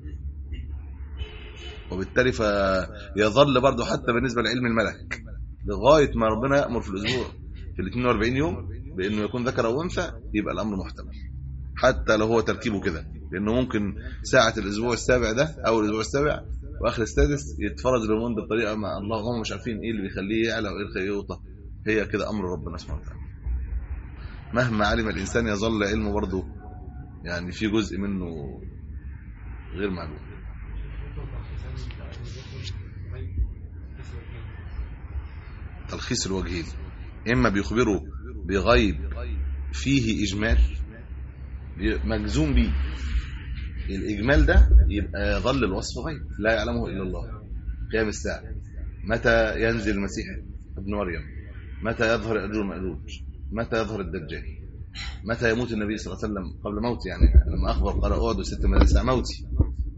وبالتالي فيظل برضه حتى بالنسبه لعلم الملك لغايه ما ربنا يامر في الاسبوع في ال 42 يوم بانه يكون ذكر او انثى يبقى الامر محتمل حتى لو هو تركيبه كده لانه ممكن ساعه الاسبوع السابع ده او الاسبوع السابع واخر السادس يتفرج الهرمون بطريقه ما الله هم مش عارفين ايه اللي بيخليه يعلى وايه اللي بيخليه يوطى هي كده امر ربنا سبحانه وتعالى مهما علم الانسان يظل علمه برضه يعني في جزء منه غير معلوم تلخيص الوجهين اما بيخبروا بغيب فيه اجمال مجزوم به الاجمال ده يبقى يظل الوصف غيب لا يعلمه الا الله قيام الساعه متى ينزل المسيح ابن مريم متى يظهر ياجوج وماجوج متى يظهر الدجال متى يموت النبي صلى الله عليه وسلم قبل موته يعني لما اخبر قال اقعدوا ست من الساعه موتي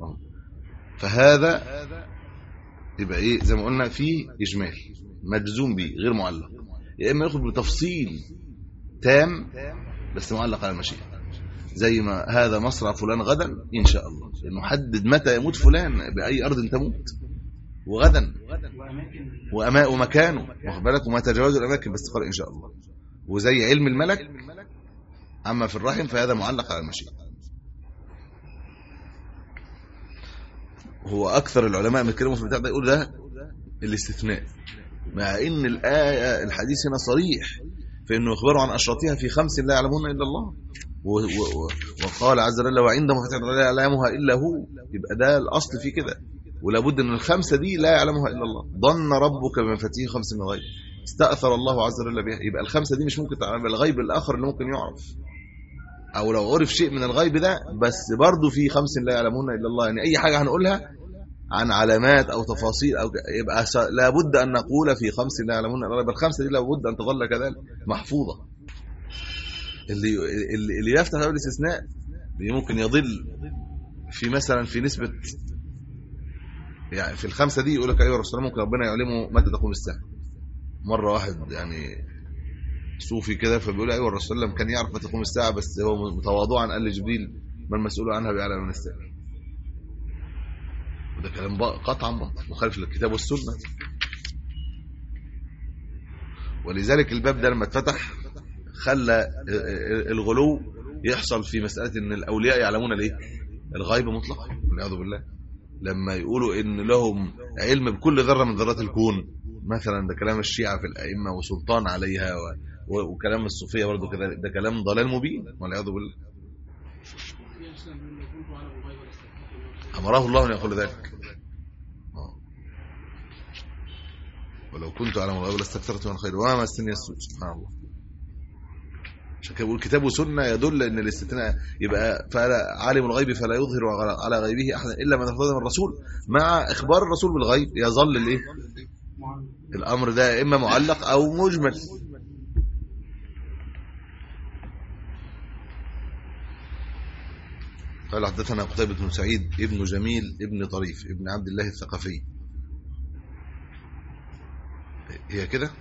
فهذا يبقى ايه زي ما قلنا فيه اجمال مجزوم به غير معلق يا اما ياخد بتفصيل تام بس معلق على المشيئه زي ما هذا مصرع فلان غدا ان شاء الله لانه حدد متى يموت فلان باي ارض تموت وغدا وأما ومكانه واخد بالك وما تجاوزوا الاماكن بس قال ان شاء الله وزي علم الملك اما في الرحم فهذا معلق على المشيئه هو اكثر العلماء من الكلام في البتاع ده يقول ده الاستثناء مع ان الايه الحديث هنا صريح في انه يخبروا عن اشراطها في خمس لا يعلمون الا الله و و وقال عز وجل وعنده مفاتيح لا يعلمها الا هو يبقى ده الاصل في كده ولابد ان الخمسه دي لا يعلمها الا الله ظن ربك بمفاتيح خمس من الغيب استاثر الله عز وجل بها يبقى الخمسه دي مش ممكن تعلم الغيب الاخر اللي ممكن يعرف او لو عرف شيء من الغيب ده بس برضه في خمس لا يعلمون الا الله يعني اي حاجه هنقولها عن علامات او تفاصيل او يبقى س- لابد ان نقول في خمس لا يعلمون الا الله يبقى الخمسه دي لابد ان تظل كذلك محفوظه اللي اللي, اللي يفتح باب الاستثناء ممكن يضل في مثلا في نسبة يعني في الخمسة دي يقول لك أيوة الرسول ممكن ربنا يعلمه متى تقوم الساعة مرة واحد يعني صوفي كده فبيقول أيوة الرسول صلى الله عليه وسلم كان يعرف متى تقوم الساعة بس هو متواضعا قال لجبريل ما المسؤول عنها بيعلم من الساعة وده كلام بقى قطعا مخالف للكتاب والسنة ولذلك الباب ده لما اتفتح خلى الغلو يحصل في مسألة ان الأولياء يعلمون الايه الغيب مطلقا والعياذ بالله لما يقولوا ان لهم علم بكل ذرة من ذرات الكون مثلا ده كلام الشيعة في الأئمة وسلطان عليها و... و... وكلام الصوفية برضه كده ده كلام ضلال مبين والعياذ بالله في أسلم من كنت أعلم الغيب لاستكثرت أمره الله أن يقول ذلك آه. ولو كنت أعلم الغيب لاستكثرت من الخير وما مسني السوء سبحان الله عشان كده بيقول كتاب وسنة يدل ان الاستثناء يبقى فلا عالم الغيب فلا يظهر على- على غيبه احدا الا من ارتضى من الرسول مع اخبار الرسول بالغيب يظل الايه معلم الامر ده اما معلق او مجمل قال حدثنا قتيبة بن سعيد ابن جميل ابن طريف ابن عبد الله الثقفي هي كده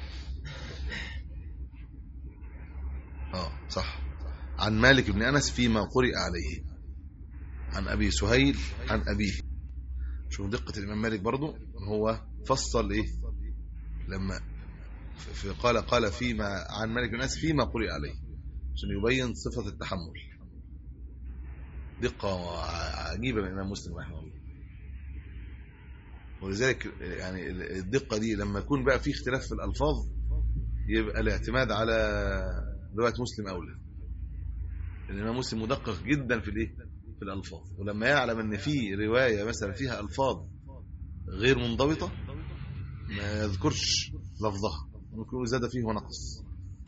اه صح عن مالك بن انس فيما قرئ عليه عن ابي سهيل عن ابيه شوف دقة الامام مالك برضو هو فصل ايه لما في في- قال قال فيما عن مالك بن انس فيما قرئ عليه عشان يبين صفة التحمل دقة ع- عجيبة من الامام مسلم رحمه الله ولذلك يعني الدقة دي لما يكون بقى في اختلاف في الألفاظ يبقى الاعتماد على رواية مسلم أولى الإمام مسلم مدقق جدا في الإيه؟ في الألفاظ ولما يعلم أن في رواية مثلا فيها ألفاظ غير منضبطة ما يذكرش لفظها ممكن زاد فيه ونقص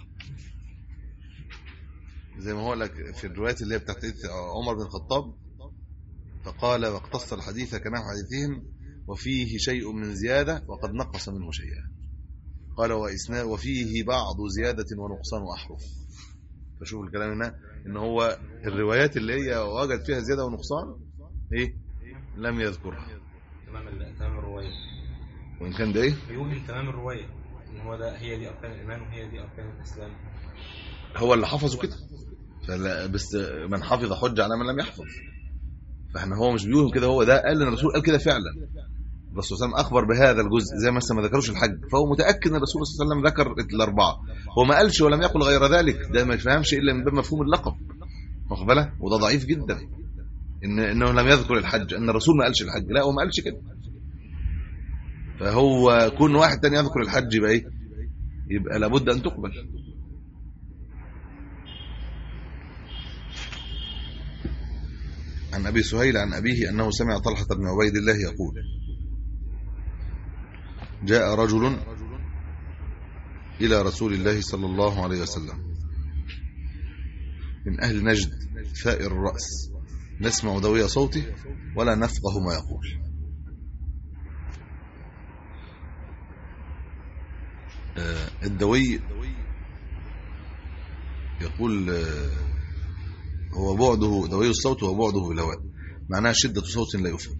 زي ما هو لك في الروايات اللي هي بتاعت عمر بن الخطاب فقال واقتص الحديث كنحو حديثهم وفيه شيء من زيادة وقد نقص منه شيئا قال وإسناد وفيه بعض زيادة ونقصان أحرف فشوف الكلام هنا ان هو الروايات اللي هي وجد فيها زيادة ونقصان ايه لم يذكرها تمام ال- تمام الرواية وإن كان ده ايه بيقول تمام الرواية ان هو ده هي دي اركان الايمان وهي دي اركان الاسلام هو اللي حفظه كده فلا بس من حفظ حج على من لم يحفظ فاحنا هو مش بيقول كده هو ده قال ان الرسول قال كده فعلا الرسول صلى الله عليه وسلم اخبر بهذا الجزء زي مثلا ما ذكروش الحج فهو متاكد ان الرسول صلى الله عليه وسلم ذكر الاربعه هو ما قالش ولم يقل غير ذلك ده ما يفهمش الا من باب مفهوم اللقب واخد بالك وده ضعيف جدا ان انه لم يذكر الحج ان الرسول ما قالش الحج لا هو ما قالش كده فهو كون واحد تاني يذكر الحج يبقى ايه يبقى لابد ان تقبل عن أبي سهيل عن أبيه أنه سمع طلحة بن عبيد الله يقول جاء رجل إلى رسول الله صلى الله عليه وسلم من أهل نجد ثائر الرأس نسمع دوي صوته ولا نفقه ما يقول آه، الدوي يقول آه، هو بعده دوي الصوت وبعده بالهواء معناها شدة صوت لا يفهم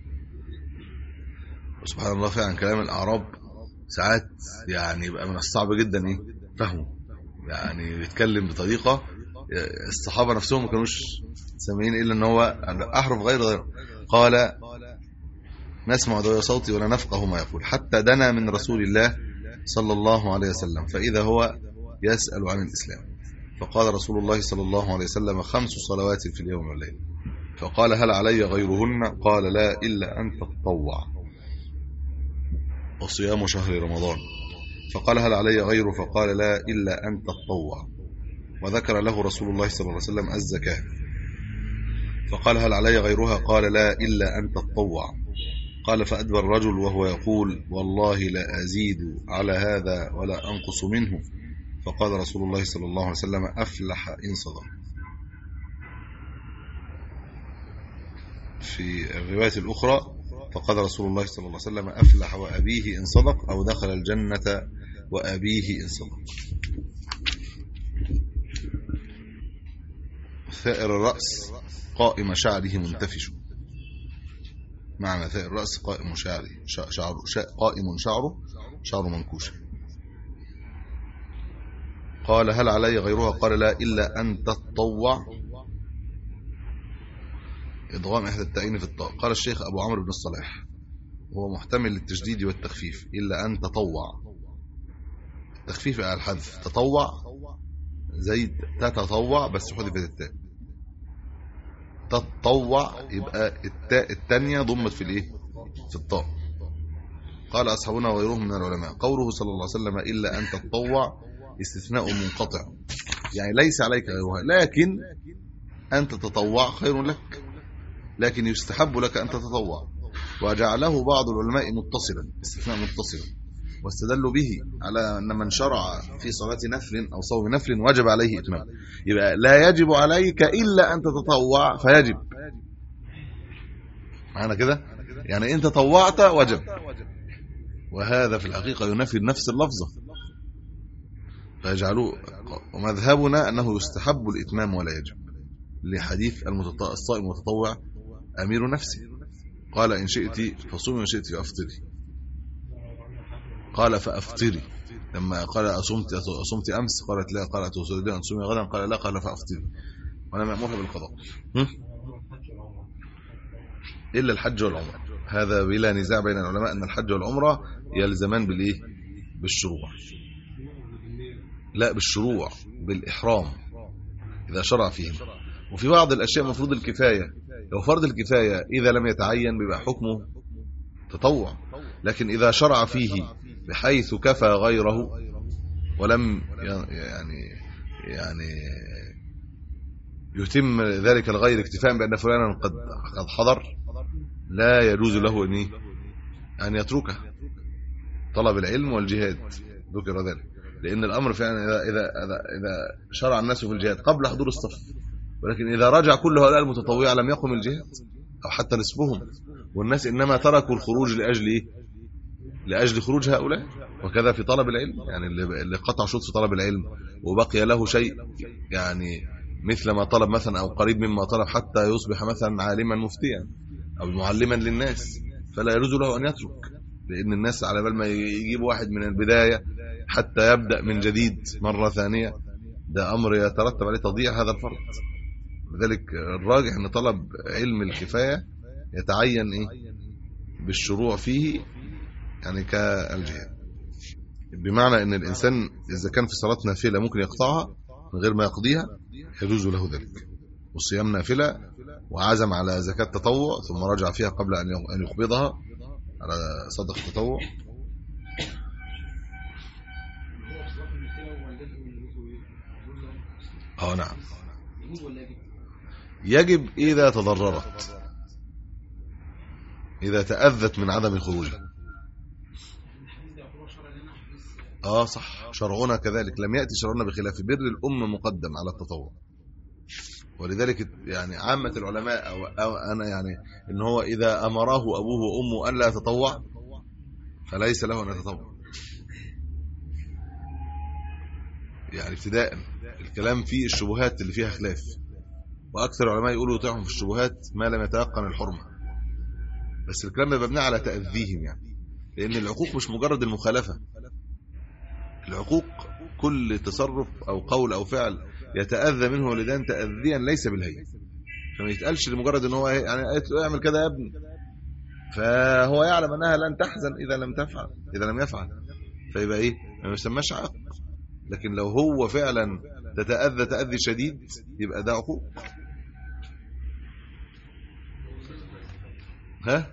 وسبحان الله فعلا كلام الأعراب ساعات يعني يبقى من الصعب جدا ايه فهمه يعني بيتكلم بطريقة الصحابة نفسهم ما كانوش سامعين إلا ان هو أحرف غير غير قال نسمع دوي صوتي ولا نفقه ما يقول حتى دنا من رسول الله صلى الله عليه وسلم فإذا هو يسأل عن الإسلام فقال رسول الله صلى الله عليه وسلم خمس صلوات في اليوم والليل فقال هل علي غيرهن قال لا إلا أن تتطوع وصيام شهر رمضان فقال هل علي غيره فقال لا إلا أن تتطوع وذكر له رسول الله صلى الله عليه وسلم الزكاة فقال هل علي غيرها قال لا إلا أن تتطوع قال فأدبر الرجل وهو يقول والله لا أزيد على هذا ولا أنقص منه فقال رسول الله صلى الله عليه وسلم أفلح إن صدق في الرواية الأخرى فقال رسول الله صلى الله عليه وسلم أفلح وأبيه إن صدق أو دخل الجنة وأبيه إن صدق ثائر الرأس قائم شعره منتفش معنى ثائر الرأس قائم شعره شع- شعر شع- قائم شعره شعره منكوش قال هل علي غيرها قال لا إلا أن تتطوع إضغام إحدى التأين في الطاء قال الشيخ أبو عمرو بن الصلاح هو محتمل للتشديد والتخفيف إلا أن تطوع التخفيف على الحذف تطوع زي تتطوع بس حذفت التاء تتطوع يبقى التاء الثانية ضمت في الايه في الطاء قال أصحابنا وغيرهم من العلماء قوله صلى الله عليه وسلم إلا أن تتطوع استثناء منقطع يعني ليس عليك غيرها لكن أن تتطوع خير لك لكن يستحب لك أن تتطوع وجعله بعض العلماء متصلا استثناء متصلا واستدلوا به على أن من شرع في صلاة نفل أو صوم نفل وجب عليه إتمام يبقى لا يجب عليك إلا أن تتطوع فيجب معنا كده يعني إن تطوعت وجب وهذا في الحقيقة ينافي نفس اللفظة فيجعلوه ومذهبنا أنه يستحب الإتمام ولا يجب لحديث المتط- الصائم المتطوع أمير نفسه قال إن شئت فصومي وإن شئت فأفطري قال فأفطري لما قال أصمت أصمت أمس قالت لا قال تريدين أن تصومي غدا قال لا قال فأفطري وأنا مأمورها بالقضاء هم؟ إلا الحج والعمرة هذا بلا نزاع بين العلماء أن الحج والعمرة يلزمان بالإيه بالشروع لا بالشروع بالإحرام إذا شرع فيهم وفي بعض الأشياء مفروض الكفاية لو فرض الكفاية إذا لم يتعين بيبقى حكمه تطوع لكن إذا شرع فيه بحيث كفى غيره ولم ي- يعني يعني يتم ذلك الغير اكتفاء بأن فلانا قد قد حضر لا يجوز له أن إيه؟ أن يتركه طلب العلم والجهاد ذكر ذلك لأن الأمر فعلا إذا إذا إذا, إذا شرع الناس في الجهاد قبل حضور الصف ولكن إذا رجع كل هؤلاء المتطوعة لم يقم الجهاد أو حتى نصفهم والناس إنما تركوا الخروج لأجل إيه؟ لأجل خروج هؤلاء وكذا في طلب العلم يعني اللي اللي قطع شوط في طلب العلم وبقي له شيء يعني مثل ما طلب مثلا أو قريب مما طلب حتى يصبح مثلا عالما مفتيا أو معلما للناس فلا يجوز له أن يترك لأن الناس على بال ما يجيب واحد من البداية حتى يبدأ من جديد مرة ثانية ده أمر يترتب عليه تضييع هذا الفرض لذلك الراجح أن طلب علم الكفاية يتعين إيه بالشروع فيه يعني كالجهاد بمعنى ان الانسان اذا كان في صلاه نافله ممكن يقطعها من غير ما يقضيها يجوز له ذلك والصيام نافله وعزم على زكاه تطوع ثم رجع فيها قبل ان ان يقبضها على صدقه التطوع اه نعم يجب اذا تضررت اذا تاذت من عدم خروجها اه صح شرعنا كذلك لم يأتي شرعنا بخلاف بر الأم مقدم على التطوع ولذلك يعني عامة العلماء أو, أو أنا يعني إن هو إذا أمره أبوه وأمه أن لا يتطوع فليس له أن يتطوع يعني ابتداء الكلام فيه الشبهات اللي فيها خلاف وأكثر العلماء يقولوا يطيعهم في الشبهات ما لم يتيقن الحرمة بس الكلام ده مبني على تأذيهم يعني لأن العقوق مش مجرد المخالفة العقوق كل تصرف أو قول أو فعل يتأذى منه والدان تأذيا ليس بالهي فما يتقالش لمجرد ان هو إيه، يعني قالت له اعمل كده يا ابني فهو يعلم انها لن تحزن اذا لم تفعل اذا لم يفعل فيبقى ايه ما يسماش عقل لكن لو هو فعلا تتأذى تأذي شديد يبقى ده عقوق ها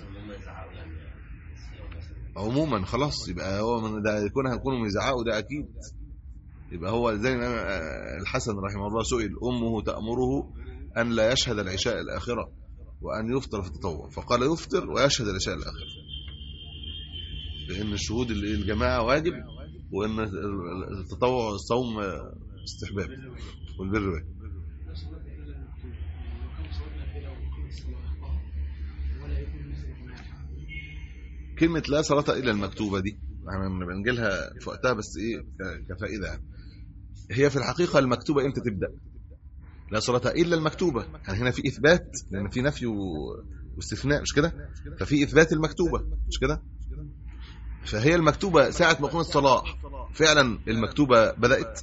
عموما خلاص يبقى هو من ده يكون هيكونوا يزعقوا ده اكيد يبقى هو زي ما الحسن رحمه الله سئل امه تامره ان لا يشهد العشاء الاخره وان يفطر في التطوع فقال يفطر ويشهد العشاء الاخره لان الشهود الجماعه واجب وان التطوع الصوم استحباب والبر واجب كلمة لا صلاة إلا المكتوبة دي احنا بنجي لها في وقتها بس إيه ك- كفائدة يعني هي في الحقيقة المكتوبة إمتى تبدأ لا صلاة إلا المكتوبة يعني هنا في إثبات لأن في نفي و- واستثناء مش كده ففي إثبات المكتوبة مش كده فهي المكتوبة ساعة ما يكون الصلاة فعلا المكتوبة بدأت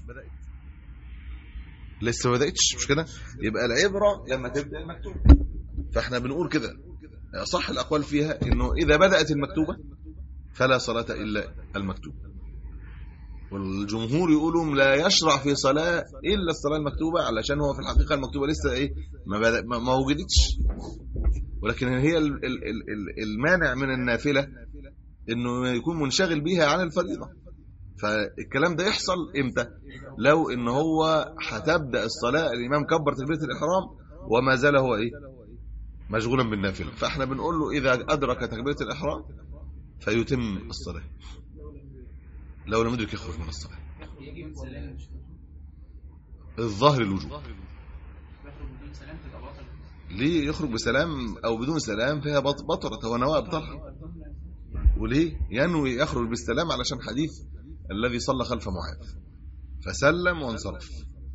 لسه ما بدأتش مش كده يبقى العبرة لما تبدأ المكتوبة فاحنا بنقول كده صح الأقوال فيها إنه إذا بدأت المكتوبة فلا صلاة إلا المكتوبة والجمهور يقولوا لا يشرع في صلاة إلا الصلاة المكتوبة علشان هو في الحقيقة المكتوبة لسه إيه ما, بدأ ما ما وجدتش ولكن هي ال- ال- ال- ال- المانع من النافلة إنه يكون منشغل بيها عن الفريضة فالكلام ده يحصل إمتى لو إن هو هتبدأ الصلاة الإمام كبر تكبيرة الإحرام وما زال هو إيه مشغولا بالنافلة فإحنا بنقول له إذا أدرك تكبيرة الإحرام فيتم الصلاة لو لم يدرك يخرج من الصلاة يجي من سلام مش الظاهر الوجوب يخرج بدون سلام تبقى بطل ليه يخرج بسلام او بدون سلام فيها بط- بطرة هو نوى ابطلها وليه ينوي يخرج بالسلام علشان حديث الذي صلى خلف معاذ فسلم وانصرف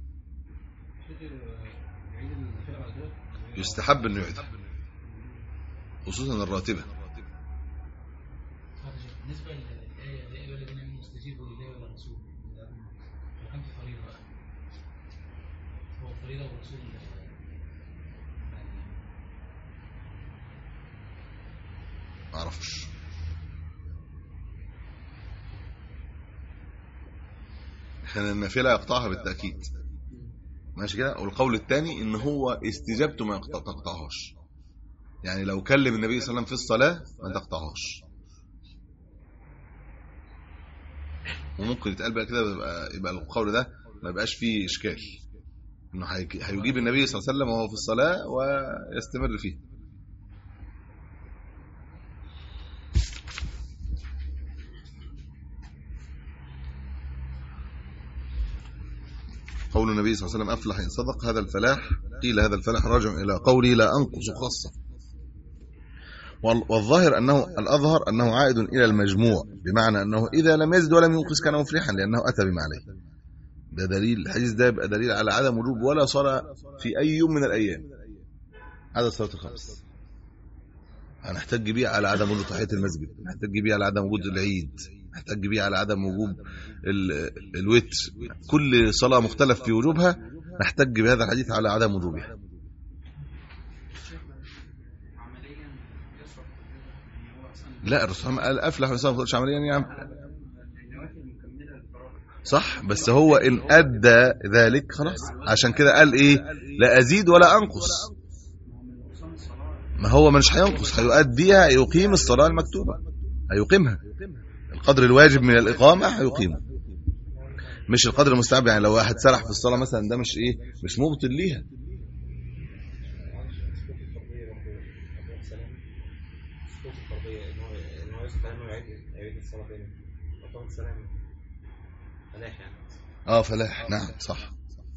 يستحب انه يعيدها خصوصا الراتبه بالنسبة للآية يا أيها الذين آمنوا استجيبوا لله وللرسول إذا دعاكم لو كان في فريضة بقى هو فريضة والرسول يعني ما اعرفش كان النافله يقطعها بالتاكيد ماشي كده والقول الثاني ان هو استجابته ما يقطع- تقطعهاش يعني لو كلم النبي صلى الله عليه وسلم في الصلاه ما تقطعهاش وممكن يتقال بقى كده يبقى يبقى القول ده ما يبقاش فيه اشكال انه هيك- هيجيب النبي صلى الله عليه وسلم وهو في الصلاه ويستمر فيه قول النبي صلى الله عليه وسلم أفلح إن صدق هذا الفلاح قيل هذا الفلاح راجع إلى قولي لا أنقص خاصة وال- والظاهر أنه الأظهر أنه عائد إلى المجموع بمعنى أنه إذا لم يزد ولم ينقص كان مفلحا لأنه أتى بما عليه ده دليل الحديث ده يبقى دليل على عدم وجوب ولا صلاة في أي يوم من الأيام عدد صلاة الخمس هنحتج بيه على عدم وجود تحية المسجد نحتج بيه على عدم وجود العيد نحتج بيه على عدم وجوب ال- الوتر كل صلاة مختلف في وجوبها نحتج بهذا الحديث على عدم وجوبها عمليا يشرب يعني هو اصلا لا الرسول قال افلح الانسان ما عمليا يعني النوافل مكمله للفرائض صح بس هو ان ادى ذلك خلاص عشان كده قال ايه لا ازيد ولا انقص ما هو من نقصان الصلاه ما هو مش هينقص هيؤديها يقيم الصلاه المكتوبه هيقيمها القدر الواجب من الاقامه هيقيمه مش القدر المستحب يعني لو واحد سرح في الصلاه مثلا ده مش ايه مش مبطل ليها سقوط الفرضية إن هو إن هو يسقط إنه يعيد يعيد الصلاة تاني وطبعا السلام فلاح يعني اه فلاح نعم صح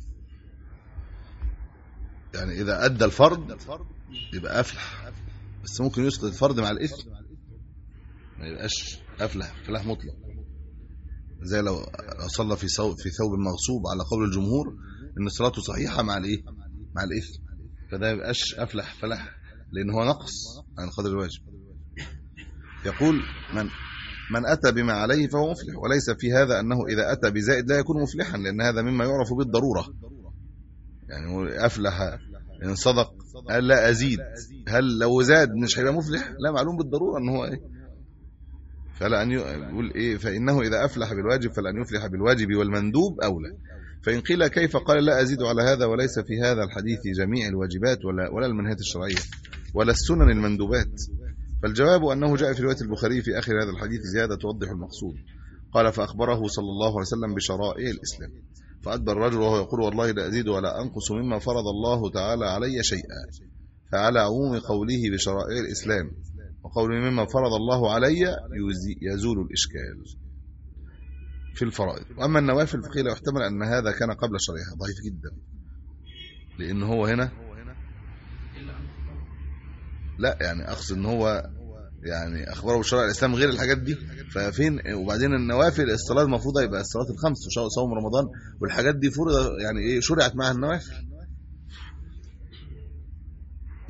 يعني اذا ادى الفرض يبقى افلح بس ممكن يسقط الفرض مع الاثم ما يبقاش افلح فلاح مطلق زي لو لو صلى في ثوب في ثوب مغصوب على قول الجمهور ان صلاته صحيحه مع الايه مع الاثم فده ما يبقاش افلح فلاح لان هو نقص عن القدر الواجب يقول من من أتى بما عليه فهو مفلح وليس في هذا أنه إذا أتى بزائد لا يكون مفلحا لأن هذا مما يعرف بالضرورة يعني هو أفلح إن صدق قال لا أزيد هل لو زاد مش هيبقى مفلح لا معلوم بالضرورة أنه هو إيه فلا أن يقول إيه فإنه إذا أفلح بالواجب فلأن يفلح بالواجب والمندوب أولى فإن قيل كيف قال لا أزيد على هذا وليس في هذا الحديث جميع الواجبات ولا ولا المنهيات الشرعية ولا السنن المندوبات فالجواب أنه جاء في رواية البخاري في آخر هذا الحديث زيادة توضح المقصود قال فأخبره صلى الله عليه وسلم بشرائع الإسلام فأدبر الرجل وهو يقول والله لا أزيد ولا أنقص مما فرض الله تعالى علي شيئا فعلى عموم قوله بشرائع الإسلام وقوله مما فرض الله علي يزي- يزول الإشكال في الفرائض وأما النوافل فقيل يحتمل أن هذا كان قبل شرعها ضعيف جدا لأن هو هنا الا ان لا يعني اقصد ان هو يعني اخباره بشرع الاسلام غير الحاجات دي ففين وبعدين النوافل الصلاه المفروضه يبقى الصلاه الخمس وصوم رمضان والحاجات دي فرض يعني ايه شرعت معها النوافل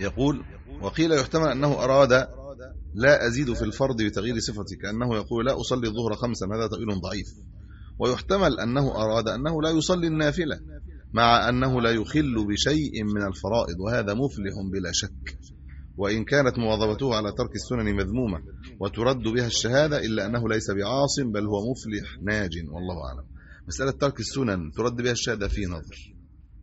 يقول وقيل يحتمل أنه أراد لا أزيد في الفرض بتغيير صفتي كأنه يقول لا أصلي الظهر خمسا هذا تأويل ضعيف ويحتمل أنه أراد أنه لا يصلي النافلة مع أنه لا يخل بشيء من الفرائض وهذا مفلح بلا شك وإن كانت مواظبته على ترك السنن مذمومة وترد بها الشهادة إلا أنه ليس بعاص بل هو مفلح ناج والله أعلم مسألة ترك السنن ترد بها الشهادة في نظر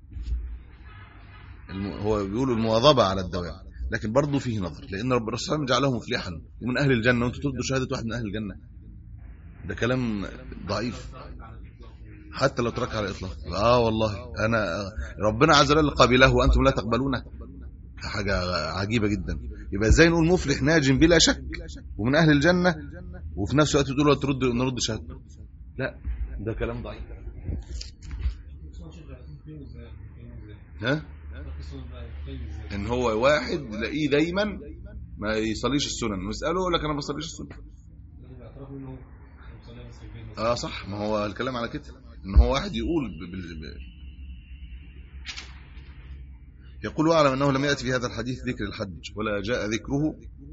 الم... هو بيقولوا المواظبة على الدوام لكن برضه فيه نظر لأن رب الرسول صلى الله عليه وسلم جعله مفلحا ومن أهل الجنة وأنتم تردوا شهادة واحد من أهل الجنة ده كلام ضعيف حتى لو ترك على الإطلاق آه والله أنا ربنا عز وجل قبله وأنتم لا تقبلونه حاجة عجيبة جدا يبقى ازاي نقول مفلح ناج بلا شك ومن أهل الجنة وفي نفس الوقت تقول ترد نرد شهادته لا ده كلام ضعيف ها ان هو واحد تلاقيه دايما ما يصليش السنن نساله يقول لك انا ما بصليش السنن اه صح ما هو الكلام على كده ان هو واحد يقول ب... ب... ب... يقول واعلم انه لم ياتي في هذا الحديث ذكر الحج ولا جاء ذكره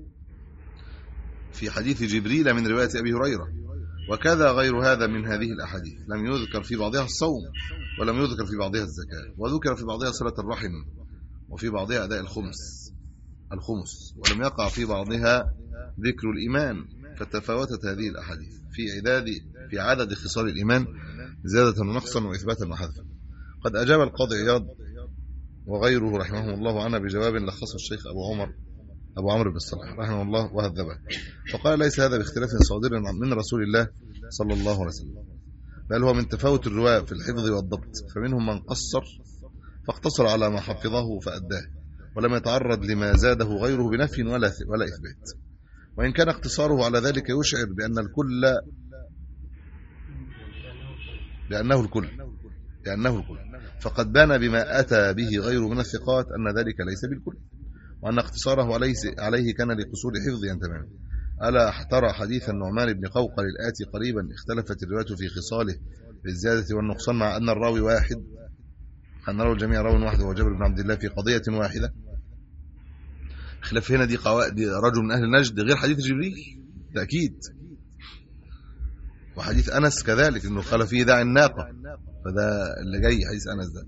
في حديث جبريل من روايه ابي هريره وكذا غير هذا من هذه الاحاديث لم يذكر في بعضها الصوم ولم يذكر في بعضها الزكاه وذكر في بعضها صله الرحم وفي بعضها اداء الخمس الخمس ولم يقع في بعضها ذكر الايمان فتفاوتت هذه الاحاديث في عداد في عدد خصال الايمان زياده ونقصا واثباتا وحذفا قد اجاب القاضي عياض وغيره رحمه الله عنه بجواب لخصه الشيخ أبو عمر أبو عمرو بن الصالح رحمه الله وهذبه فقال ليس هذا باختلاف صادر من رسول الله صلى الله عليه وسلم بل هو من تفاوت الرواة في الحفظ والضبط فمنهم من قصر فاقتصر على ما حفظه فأداه ولم يتعرض لما زاده غيره بنفي ولا ولا إثبات وإن كان اقتصاره على ذلك يشعر بأن الكل بأنه الكل بأنه الكل فقد بان بما أتى به غيره من الثقات أن ذلك ليس بالكل وأن اقتصاره عليه, عليه كان لقصور حفظه تماما ألا ترى حديث النعمان بن قوقل الآتي قريبا اختلفت الرواية في خصاله بالزيادة والنقصان مع أن الراوي واحد أن روى الجميع راوي واحد وهو جابر بن عبد الله في قضية واحدة خلاف هنا دي, قوا... دي رجل من أهل نجد غير حديث جبريل تأكيد وحديث أنس كذلك إنه قال فيه داع الناقة فده اللي جاي حديث أنس ده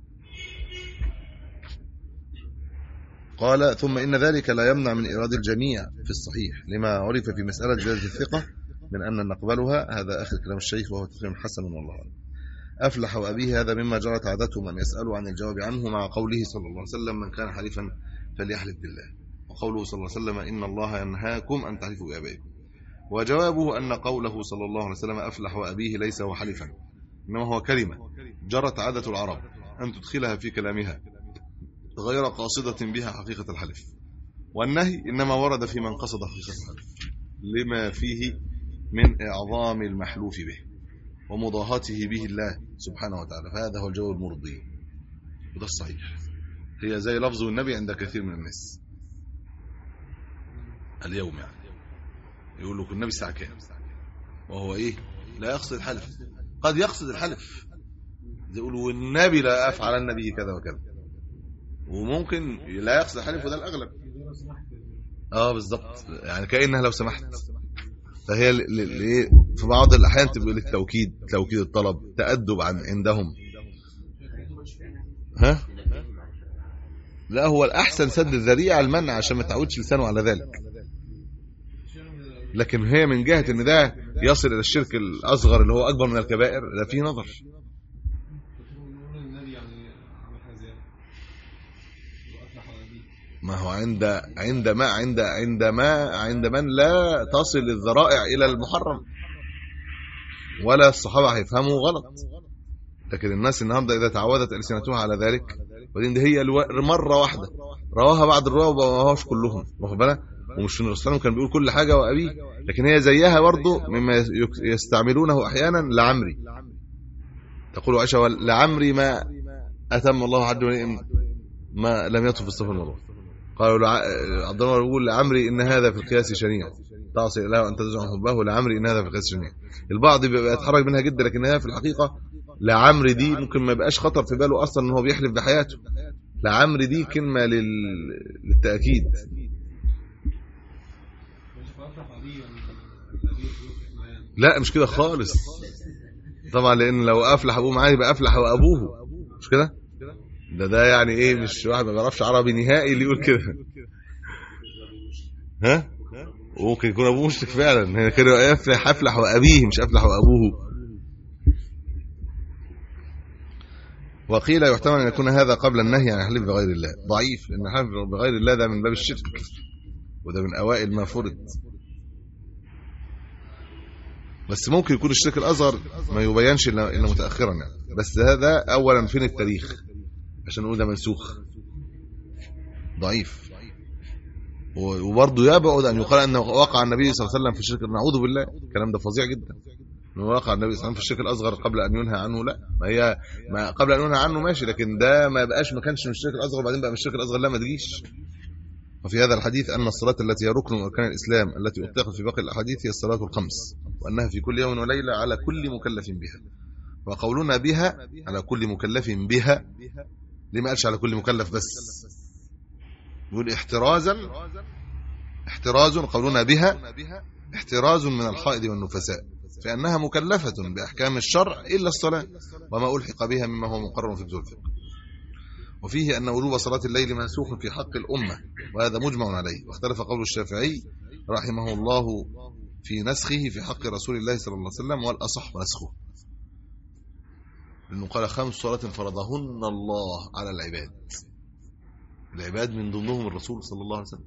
قال ثم إن ذلك لا يمنع من إرادة الجميع في الصحيح لما عرف في مسألة زيادة الثقة من أن نقبلها هذا آخر كلام الشيخ وهو تفهم حسن والله أعلم أفلح وأبيه هذا مما جرت عادته من يسأل عن الجواب عنه مع قوله صلى الله عليه وسلم من كان حليفا فليحلف بالله وقوله صلى الله عليه وسلم إن الله ينهاكم أن تحلفوا بآبائكم وجوابه أن قوله صلى الله عليه وسلم أفلح وأبيه ليس هو حلفا إنما هو كلمة جرت عادة العرب أن تدخلها في كلامها غير قاصدة بها حقيقة الحلف والنهي إنما ورد في من قصد حقيقة الحلف لما فيه من إعظام المحلوف به ومضاهاته به الله سبحانه وتعالى فهذا هو الجو المرضي وده الصحيح هي زي لفظ النبي عند كثير من الناس اليوم يعني يقول لك النبي الساعة كام وهو ايه لا يقصد الحلف قد يقصد الحلف يقول والنبي لا افعلن به كذا وكذا وممكن لا يقصد الحلف وده الاغلب اه بالظبط يعني كانها لو سمحت فهي ل- ل- ل- في بعض الاحيان تبقى للتوكيد توكيد الطلب تادب عن عندهم ها لا هو الاحسن سد الذريعه المنع عشان ما تعودش لسانه على ذلك لكن هي من جهه ان ده يصل الى الشرك الاصغر اللي هو اكبر من الكبائر ده فيه نظر النبي يعني عمل حاجه زياده وافلح وابيه ما هو عند عندما عند عندما عند من لا تصل الذرائع الى المحرم ولا الصحابه هيفهموا غلط لكن الناس النهارده اذا تعودت السنتها على ذلك وبعدين دي هي الو... مره واحده رواها بعض الرواه وما رواهاش كلهم واخد بالك ومش ان الرسول صلى الله عليه وسلم كان بيقول كل حاجه وابيه لكن هي زيها برضه مما يك- يستعملونه احيانا لعمري تقول عائشه لعمري ما اتم الله عز وجل ما لم يطف الصف المروه قالوا لع... عبد الله يقول لعمري ان هذا في القياس شنيع تعصي الله وانت تزعم حبه لعمري ان هذا في القياس شنيع البعض بيبقى يتحرج منها جدا لكن هي في الحقيقه لعمري دي ممكن ما يبقاش خطر في باله اصلا ان هو بيحلف بحياته لعمرو دي كلمة لل... للتأكيد مش بفرح أبيه ولا أبيه يفرح معايا لا مش كده خالص طبعا لان لو افلح ابوه معاه يبقى افلح وابوه مش كده ده ده يعني ايه مش واحد ما بيعرفش عربي نهائي اللي يقول كده ها ممكن يكون ابوه مشرك فعلا هي كده يفلح افلح وابيه مش افلح وابوه وقيل يحتمل ان يكون هذا قبل النهي عن الحلف بغير الله ضعيف لان الحلف بغير الله ده من باب الشرك وده من اوائل ما فرض بس ممكن يكون الشرك الاصغر ما يبينش الا إلا متاخرا يعني بس هذا اولا فين التاريخ عشان نقول ده منسوخ ضعيف و- وبرضه يبعد ان يقال انه وقع النبي صلى الله عليه وسلم في الشرك نعوذ بالله الكلام ده فظيع جدا انه وقع النبي صلى الله عليه وسلم في الشرك الاصغر قبل ان ينهى عنه لا ما هي ما قبل ان ينهى عنه ماشي لكن ده ما بقاش ما كانش من الشرك الاصغر وبعدين بقى من الشرك الاصغر لا ما تجيش وفي هذا الحديث أن الصلاة التي هي ركن من أركان الإسلام التي أطلقت في باقي الأحاديث هي الصلاة الخمس وأنها في كل يوم وليلة على كل مكلف بها وقولنا بها على كل مكلف بها ليه ما قالش على كل مكلف بس يقول احترازا احتراز قولنا بها احتراز من الحائض والنفساء فإنها مكلفة بأحكام الشرع إلا الصلاة وما ألحق بها مما هو مقرر في كتب الفقه وفيه أن وجوب صلاة الليل منسوخ في حق الأمة وهذا مجمع عليه واختلف قول الشافعي رحمه الله في نسخه في حق رسول الله صلى الله عليه وسلم والأصح نسخه لأنه قال خمس صلاة فرضهن الله على العباد العباد من ضمنهم الرسول صلى الله عليه وسلم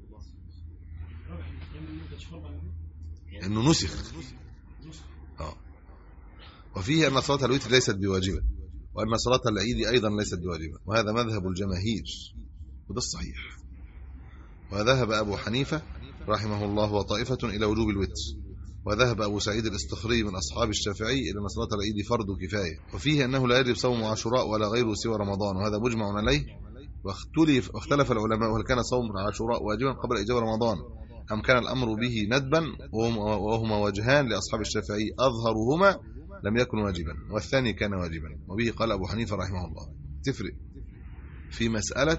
انه نسخ اه وفيه ان صلاه الوتر ليست بواجبه وان صلاه العيد ايضا ليست بواجبه وهذا مذهب الجماهير وده الصحيح وذهب ابو حنيفه رحمه الله وطائفه الى وجوب الوتر وذهب ابو سعيد الاستخري من اصحاب الشافعي الى ان صلاه العيد فرض كفايه وفيه انه لا يجب صوم عاشوراء ولا غيره سوى رمضان وهذا مجمع عليه واختلف واختلف العلماء هل كان صوم عاشوراء واجبا قبل اجابه رمضان أم كان الأمر به ندبا وهم- وهما وجهان لأصحاب الشافعي أظهرهما لم يكن واجبا والثاني كان واجبا وبه قال أبو حنيفة رحمه الله تفرق في مسألة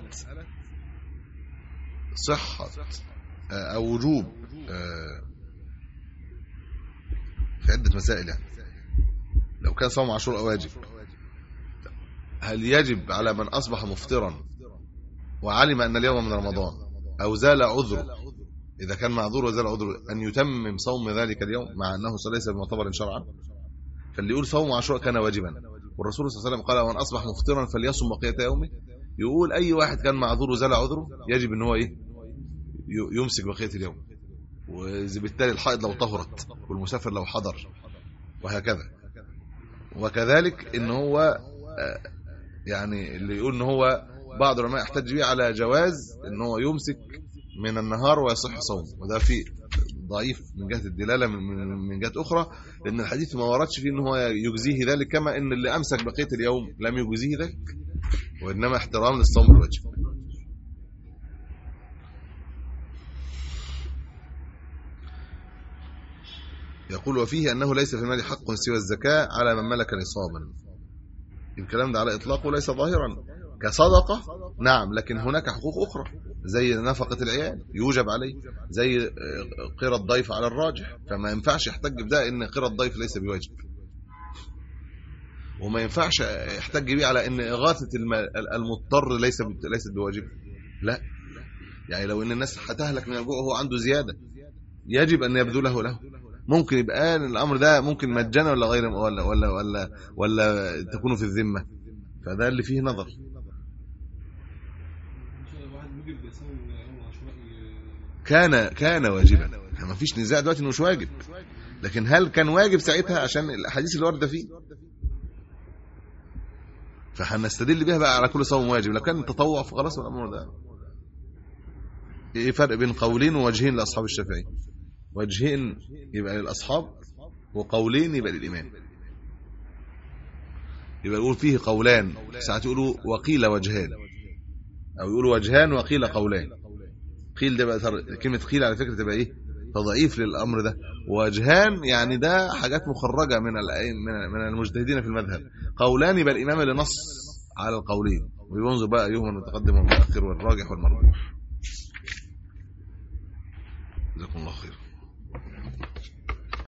صحة آه، أو وجوب آه، في عدة مسائل يعني لو كان صوم عاشوراء واجب هل يجب على من أصبح مفطرا وعلم أن اليوم من رمضان أو زال عذره إذا كان معذور وزال عذره أن يتمم صوم ذلك اليوم مع أنه ليس بمعتبر شرعا فاللي يقول صوم عاشوراء كان واجبا والرسول صلى الله عليه وسلم قال من أصبح مفطرا فليصم بقية يومه يقول أي واحد كان معذور وزال عذره يجب أن هو إيه ي- يمسك بقية اليوم وبالتالي الحائض لو طهرت والمسافر لو حضر وهكذا وكذلك ان هو آه، يعني اللي يقول ان هو بعض العلماء يحتج به على جواز ان هو يمسك من النهار ويصح صوم وده في ضعيف من جهه الدلاله من من, من جهه اخرى لان الحديث ما وردش فيه ان هو يجزيه ذلك كما ان اللي امسك بقيه اليوم لم يجزيه ذلك وانما احترام للصوم الواجب يقول وفيه انه ليس في المال حق سوى الزكاه على من ملك نصابا الكلام ده على اطلاقه ليس ظاهرا كصدقه نعم لكن هناك حقوق اخرى زي نفقه العيال يوجب عليه زي آه، قرى الضيف على الراجح فما ينفعش يحتج بده ان قرى الضيف ليس بواجب وما ينفعش يحتج بيه على ان اغاثه الم- المضطر ليس ليست بواجب لا يعني لو ان الناس هتهلك من الجوع وهو عنده زياده يجب ان يبذله له ممكن يبقى الامر ده ممكن مجانا ولا غير ولا ولا ولا ولا تكون في الذمه فده اللي فيه نظر واحد موجب يصوم يوم عاشوراء ي- كان كان واجبا ما فيش نزاع دلوقتي انه مش واجب لكن هل كان واجب ساعتها عشان الاحاديث اللي وارده فيه فهنستدل بيها بقى على كل صوم واجب لو كان تطوع فخلاص الامر ده ايه فرق بين قولين ووجهين لاصحاب الشافعي وجهين يبقى للاصحاب وقولين يبقى للامام يبقى يقول فيه قولان ساعات يقولوا وقيل وجهان او يقولوا وجهان وقيل قولان قيل ده بقى تر... كلمه قيل على فكره تبقى ايه تضعيف للامر ده وجهان يعني ده حاجات مخرجه من الأئم- من من المجتهدين في المذهب قولان يبقى الامام اللي نص على القولين وينظر بقى أيهما المتقدم والمتأخر والراجح والمرجوح جزاكم الله خير